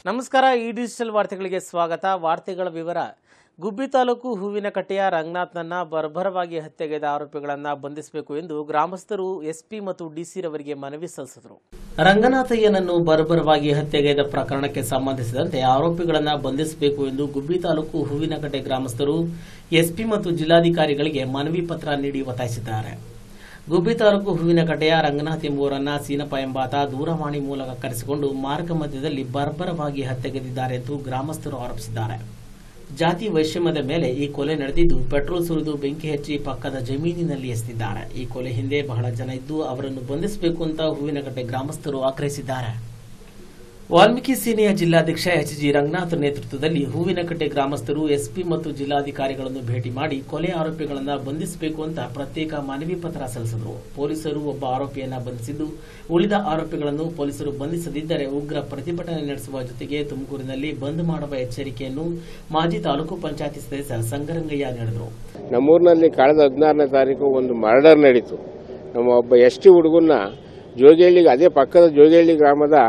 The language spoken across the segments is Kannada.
ನಮಸ್ಕಾರ ಈ ಡಿಜಿಟಲ್ ವಾರ್ತೆಗಳಿಗೆ ಸ್ವಾಗತ ವಾರ್ತೆಗಳ ವಿವರ ಗುಬ್ಬಿ ತಾಲೂಕು ಹೂವಿನಕಟ್ಟೆಯ ರಂಗನಾಥ್ನನ್ನ ಬರ್ಬರವಾಗಿ ಹತ್ಯೆಗೈದ ಆರೋಪಿಗಳನ್ನ ಬಂಧಿಸಬೇಕು ಎಂದು ಗ್ರಾಮಸ್ಥರು ಎಸ್ಪಿ ಮತ್ತು ಡಿಸಿ ರವರಿಗೆ ಮನವಿ ಸಲ್ಲಿಸಿದರು ರಂಗನಾಥಯ್ಯನನ್ನು ಬರ್ಬರವಾಗಿ ಹತ್ಯೆಗೈದ ಪ್ರಕರಣಕ್ಕೆ ಸಂಬಂಧಿಸಿದಂತೆ ಆರೋಪಿಗಳನ್ನ ಬಂಧಿಸಬೇಕು ಎಂದು ಗುಬ್ಬಿ ತಾಲೂಕು ಹೂವಿನಕಟ್ಟೆ ಗ್ರಾಮಸ್ಥರು ಎಸ್ಪಿ ಮತ್ತು ಜಿಲ್ಲಾಧಿಕಾರಿಗಳಿಗೆ ಮನವಿ ಪತ್ರ ನೀಡಿ ಒತ್ತಾಯಿಸಿದ್ದಾರೆ ಗುಬ್ಬಿ ತಾಲೂಕು ಹೂವಿನಕಟ್ಟೆಯ ರಂಗನಾಥ್ ಎಂಬುವರನ್ನ ಸೀನಪ್ಪ ಎಂಬಾತ ದೂರವಾಣಿ ಮೂಲಕ ಕರೆಸಿಕೊಂಡು ಮಾರ್ಗ ಮಧ್ಯದಲ್ಲಿ ಬರ್ಬರವಾಗಿ ಹತ್ಯೆಗೈದಿದ್ದಾರೆ ಎಂದು ಗ್ರಾಮಸ್ಥರು ಆರೋಪಿಸಿದ್ದಾರೆ ಜಾತಿ ವೈಷಮ್ಯದ ಮೇಲೆ ಈ ಕೊಲೆ ನಡೆದಿದ್ದು ಪೆಟ್ರೋಲ್ ಸುರಿದು ಬೆಂಕಿ ಹಚ್ಚಿ ಪಕ್ಕದ ಜಮೀನಿನಲ್ಲಿ ಎಸೆದಿದ್ದಾರೆ ಈ ಕೊಲೆ ಹಿಂದೆ ಬಹಳ ಜನ ಇದ್ದು ಅವರನ್ನು ಬಂಧಿಸಬೇಕು ಅಂತ ಹೂವಿನಕಟ್ಟೆ ಗ್ರಾಮಸ್ಥರು ಆಗ್ರಹಿಸಿದ್ದಾರೆ ವಾಲ್ಮೀಕಿ ಸೇನೆಯ ಜಿಲ್ಲಾಧ್ಯಕ್ಷ ಎಚ್ ಜಿ ರಂಗನಾಥ್ ನೇತೃತ್ವದಲ್ಲಿ ಹೂವಿನಕಟ್ಟೆ ಗ್ರಾಮಸ್ಥರು ಎಸ್ಪಿ ಮತ್ತು ಜಿಲ್ಲಾಧಿಕಾರಿಗಳನ್ನು ಭೇಟಿ ಮಾಡಿ ಕೊಲೆ ಆರೋಪಿಗಳನ್ನು ಬಂಧಿಸಬೇಕು ಅಂತ ಪ್ರತ್ಯೇಕ ಮನವಿ ಪತ್ರ ಸಲ್ಲಿಸಿದರು ಪೊಲೀಸರು ಒಬ್ಬ ಆರೋಪಿಯನ್ನ ಬಂಧಿಸಿದ್ದು ಉಳಿದ ಆರೋಪಿಗಳನ್ನು ಪೊಲೀಸರು ಬಂಧಿಸದಿದ್ದರೆ ಉಗ್ರ ಪ್ರತಿಭಟನೆ ನಡೆಸುವ ಜೊತೆಗೆ ತುಮಕೂರಿನಲ್ಲಿ ಬಂದ್ ಮಾಡುವ ಎಚ್ಚರಿಕೆಯನ್ನು ಮಾಜಿ ತಾಲೂಕು ಪಂಚಾಯತಿ ಸದಸ್ಯ ಸಂಗರಂಗಯ್ಯ ನೀಡಿದರು ನಮ್ಮೂರಿನಲ್ಲಿ ಕಳೆದ ಹದಿನಾರನೇ ತಾರೀಕು ಒಂದು ಮರ್ಡರ್ ನಡೀತು ನಮ್ಮ ಒಬ್ಬ ಎಸ್ ಟಿ ಹುಡುಗನ್ನ ಜೋಗಿಹಳ್ಳಿಗೆ ಅದೇ ಪಕ್ಕದ ಜೋಗಿಹಳ್ಳಿ ಗ್ರಾಮದ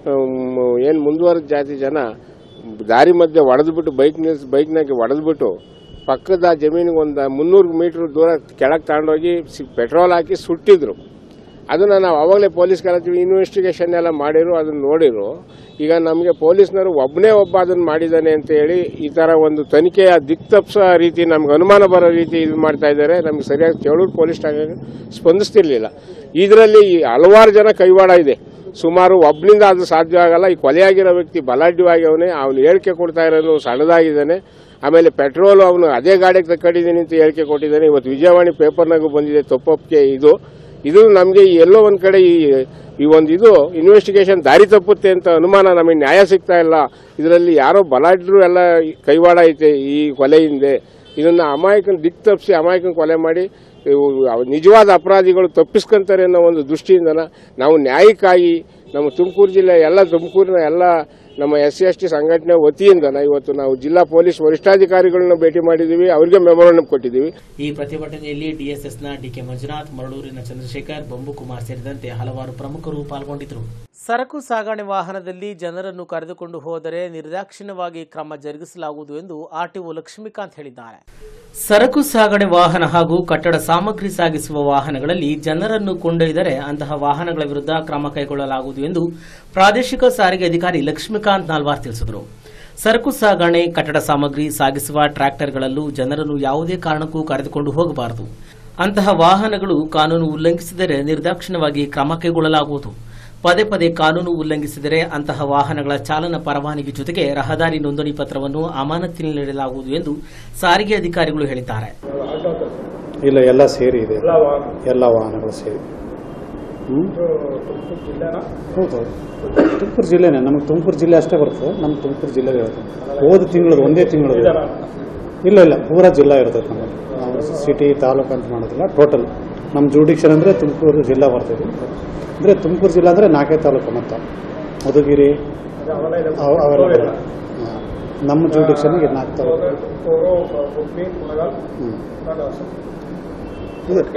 ಏನು ಮುಂದುವರೆದ ಜಾತಿ ಜನ ದಾರಿ ಮಧ್ಯೆ ಹೊಡೆದ್ಬಿಟ್ಟು ಬೈಕ್ ನಿಲ್ಸಿ ಬೈಕ್ನಾಗೆ ಹೊಡೆದ್ಬಿಟ್ಟು ಪಕ್ಕದ ಜಮೀನಿಗೆ ಒಂದು ಮುನ್ನೂರು ಮೀಟ್ರ್ ದೂರ ಕೆಳಗೆ ತಗೊಂಡೋಗಿ ಸಿ- ಪೆಟ್ರೋಲ್ ಹಾಕಿ ಸುಟ್ಟಿದ್ರು ಅದನ್ನು ನಾವು ಅವಾಗಲೇ ಪೊಲೀಸ್ ಕರೆತೀವಿ ಇನ್ವೆಸ್ಟಿಗೇಷನ್ ಎಲ್ಲ ಮಾಡಿರು ಅದನ್ನು ನೋಡಿರು ಈಗ ನಮಗೆ ಪೊಲೀಸ್ನವರು ಒಬ್ಬನೇ ಒಬ್ಬ ಅದನ್ನು ಮಾಡಿದ್ದಾನೆ ಅಂತ ಹೇಳಿ ಈ ಥರ ಒಂದು ತನಿಖೆಯ ದಿಕ್ ತಪ್ಪಿಸೋ ರೀತಿ ನಮ್ಗೆ ಅನುಮಾನ ಬರೋ ರೀತಿ ಇದು ಮಾಡ್ತಾ ಇದ್ದಾರೆ ನಮ್ಗೆ ಸರಿಯಾಗಿ ಚೇಳೂರು ಪೊಲೀಸ್ ಠಾಣೆಗೆ ಸ್ಪಂದಿಸ್ತಿರ್ಲಿಲ್ಲ ಇದರಲ್ಲಿ ಹಲವಾರು ಜನ ಕೈವಾಡ ಇದೆ ಸುಮಾರು ಒಬ್ಬನಿಂದ ಅದು ಸಾಧ್ಯ ಆಗಲ್ಲ ಈ ಕೊಲೆಯಾಗಿರೋ ವ್ಯಕ್ತಿ ಬಲಾಢ್ಯವಾಗಿ ಅವನೇ ಅವನು ಹೇಳಿಕೆ ಕೊಡ್ತಾ ಇರೋನು ಸಣ್ಣದಾಗಿದ್ದಾನೆ ಆಮೇಲೆ ಪೆಟ್ರೋಲ್ ಅವನು ಅದೇ ಗಾಡಿಗೆ ತಕ್ಕೊಂಡಿದ್ದೀನಿ ಅಂತ ಹೇಳಿಕೆ ಕೊಟ್ಟಿದ್ದಾನೆ ಇವತ್ತು ವಿಜಯವಾಣಿ ಪೇಪರ್ನಾಗೂ ಬಂದಿದೆ ತಪ್ಪೊಪ್ಪಿಗೆ ಇದು ಇದು ನಮಗೆ ಎಲ್ಲೋ ಒಂದ್ ಕಡೆ ಈ ಈ ಒಂದು ಇದು ಇನ್ವೆಸ್ಟಿಗೇಷನ್ ದಾರಿ ತಪ್ಪುತ್ತೆ ಅಂತ ಅನುಮಾನ ನಮಗೆ ನ್ಯಾಯ ಸಿಗ್ತಾ ಇಲ್ಲ ಇದರಲ್ಲಿ ಯಾರೋ ಬಲಾಢ್ಯರು ಎಲ್ಲ ಕೈವಾಡ ಐತೆ ಈ ಕೊಲೆ ಹಿಂದೆ ಇದನ್ನ ಅಮಾಯಕನ ದಿಕ್ ತಪ್ಪಿಸಿ ಅಮಾಯಕನ ಕೊಲೆ ಮಾಡಿ ಇವು ಅವ್ ನಿಜವಾದ ಅಪರಾಧಿಗಳು ತಪ್ಪಿಸ್ಕೊಂತಾರೆ ಅನ್ನೋ ಒಂದು ದೃಷ್ಟಿಯಿಂದನ ನಾವು ನ್ಯಾಯಕ್ಕಾಗಿ ನಮ್ಮ ತುಮಕೂರು ಜಿಲ್ಲೆ ಎಲ್ಲ ತುಮಕೂರಿನ ಎಲ್ಲ ನಮ್ಮ ಎಸ್ ಸಿ ಎಸ್ ಟಿ ಸಂಘಟನೆ ವತಿಯಿಂದನ ಇವತ್ತು ನಾವು ಜಿಲ್ಲಾ ಪೊಲೀಸ್ ವರಿಷ್ಠಾಧಿಕಾರಿಗಳನ್ನ ಭೇಟಿ ಮಾಡಿದ್ದೀವಿ ಅವರಿಗೆ ಮೆಮೊರಂಡಮ್ ಕೊಟ್ಟಿದ್ದೀವಿ ಈ ಪ್ರತಿಭಟನೆಯಲ್ಲಿ ಡಿಎಸ್ಎಸ್ನ ಡಿಕೆ ಮಂಜುನಾಥ್ ಮರಳೂರಿನ ಚಂದ್ರಶೇಖರ್ ಬೊಂಬುಕುಮಾರ್ ಸೇರಿದಂತೆ ಹಲವಾರು ಪ್ರಮುಖರು ಪಾಲ್ಗೊಂಡಿದ್ದರು ಸರಕು ಸಾಗಣೆ ವಾಹನದಲ್ಲಿ ಜನರನ್ನು ಕರೆದುಕೊಂಡು ಹೋದರೆ ನಿರ್ದಾಕ್ಷಿಣ್ಯವಾಗಿ ಕ್ರಮ ಜರುಗಿಸಲಾಗುವುದು ಎಂದು ಆರ್ಟಿಒ ಲಕ್ಷ್ಮೀಕಾಂತ್ ಹೇಳಿದ್ದಾರೆ ಸರಕು ಸಾಗಣೆ ವಾಹನ ಹಾಗೂ ಕಟ್ಟಡ ಸಾಮಗ್ರಿ ಸಾಗಿಸುವ ವಾಹನಗಳಲ್ಲಿ ಜನರನ್ನು ಕೊಂಡೊಯ್ದರೆ ಅಂತಹ ವಾಹನಗಳ ವಿರುದ್ಧ ಕ್ರಮ ಕೈಗೊಳ್ಳಲಾಗುವುದು ಎಂದು ಪ್ರಾದೇಶಿಕ ಸಾರಿಗೆ ಅಧಿಕಾರಿ ಲಕ್ಷ್ಮೀಕಾಂತ್ ನಾಲ್ವಾರ್ ತಿಳಿಸಿದರು ಸರಕು ಸಾಗಣೆ ಕಟ್ಟಡ ಸಾಮಗ್ರಿ ಸಾಗಿಸುವ ಟ್ರ್ಯಾಕ್ಟರ್ಗಳಲ್ಲೂ ಜನರನ್ನು ಯಾವುದೇ ಕಾರಣಕ್ಕೂ ಕರೆದುಕೊಂಡು ಹೋಗಬಾರದು ಅಂತಹ ವಾಹನಗಳು ಕಾನೂನು ಉಲ್ಲಂಘಿಸಿದರೆ ನಿರ್ದಾಕ್ಷಿಣ್ಯವಾಗಿ ಕ್ರಮ ಕೈಗೊಳ್ಳಲಾಗುವುದು ಪದೇ ಪದೇ ಕಾನೂನು ಉಲ್ಲಂಘಿಸಿದರೆ ಅಂತಹ ವಾಹನಗಳ ಚಾಲನಾ ಪರವಾನಗಿ ಜೊತೆಗೆ ರಹದಾರಿ ನೋಂದಣಿ ಪತ್ರವನ್ನು ಅಮಾನತಿನಲ್ಲಿಡಲಾಗುವುದು ಎಂದು ಸಾರಿಗೆ ಅಧಿಕಾರಿಗಳು ಹೇಳಿದ್ದಾರೆ ಇಲ್ಲ ಎಲ್ಲ ಸೇರಿ ಇದೆ ಎಲ್ಲ ವಾಹನಗಳು ಸೇರಿ ಹ್ಮ್? ಹೌದು ತುಮಕೂರು ಜಿಲ್ಲೆನೇ ನಮಗೆ ತುಮಕೂರು ಜಿಲ್ಲೆ ಅಷ್ಟೇ ಬರ್ತದೆ ನಮ್ಮ ತುಮಕೂರು ಜಿಲ್ಲೆ ಇರುತ್ತೆ ಹೋದ ತಿಂಗಳದು ಒಂದೇ ತಿಂಗಳದು ಇಲ್ಲ ಇಲ್ಲ ಪೂರಾ ಜಿಲ್ಲಾ ಇರ್ತದೆ ನಮಗೆ ನಾವು ಸಿಟಿ ತಾಲೂಕು ಅಂತ ಮಾಡೋದಿಲ್ಲ ಟೋಟಲ್ ನಮ್ಮ ಜುಡಿಕ್ಷನ್ ಅಂದರೆ ತುಮಕೂರು ಜಿಲ್ಲಾ ಬರ್ತದೆ ಅಂದರೆ ತುಮಕೂರು ಜಿಲ್ಲಾ ಅಂದರೆ ನಾಲ್ಕೇ ತಾಲೂಕು ಮತ್ತು ಮಧುಗಿರಿ ಅವ- ಅವೆಲ್ಲ ಬರಲ್ಲ. ಹಾ. ನಮ್ಮ ಜುಡಿಕ್ಷನ್ಗೆ ನಾಲ್ಕು ತಾಲೂಕು ಹ್ಮ್. ಇದೆ.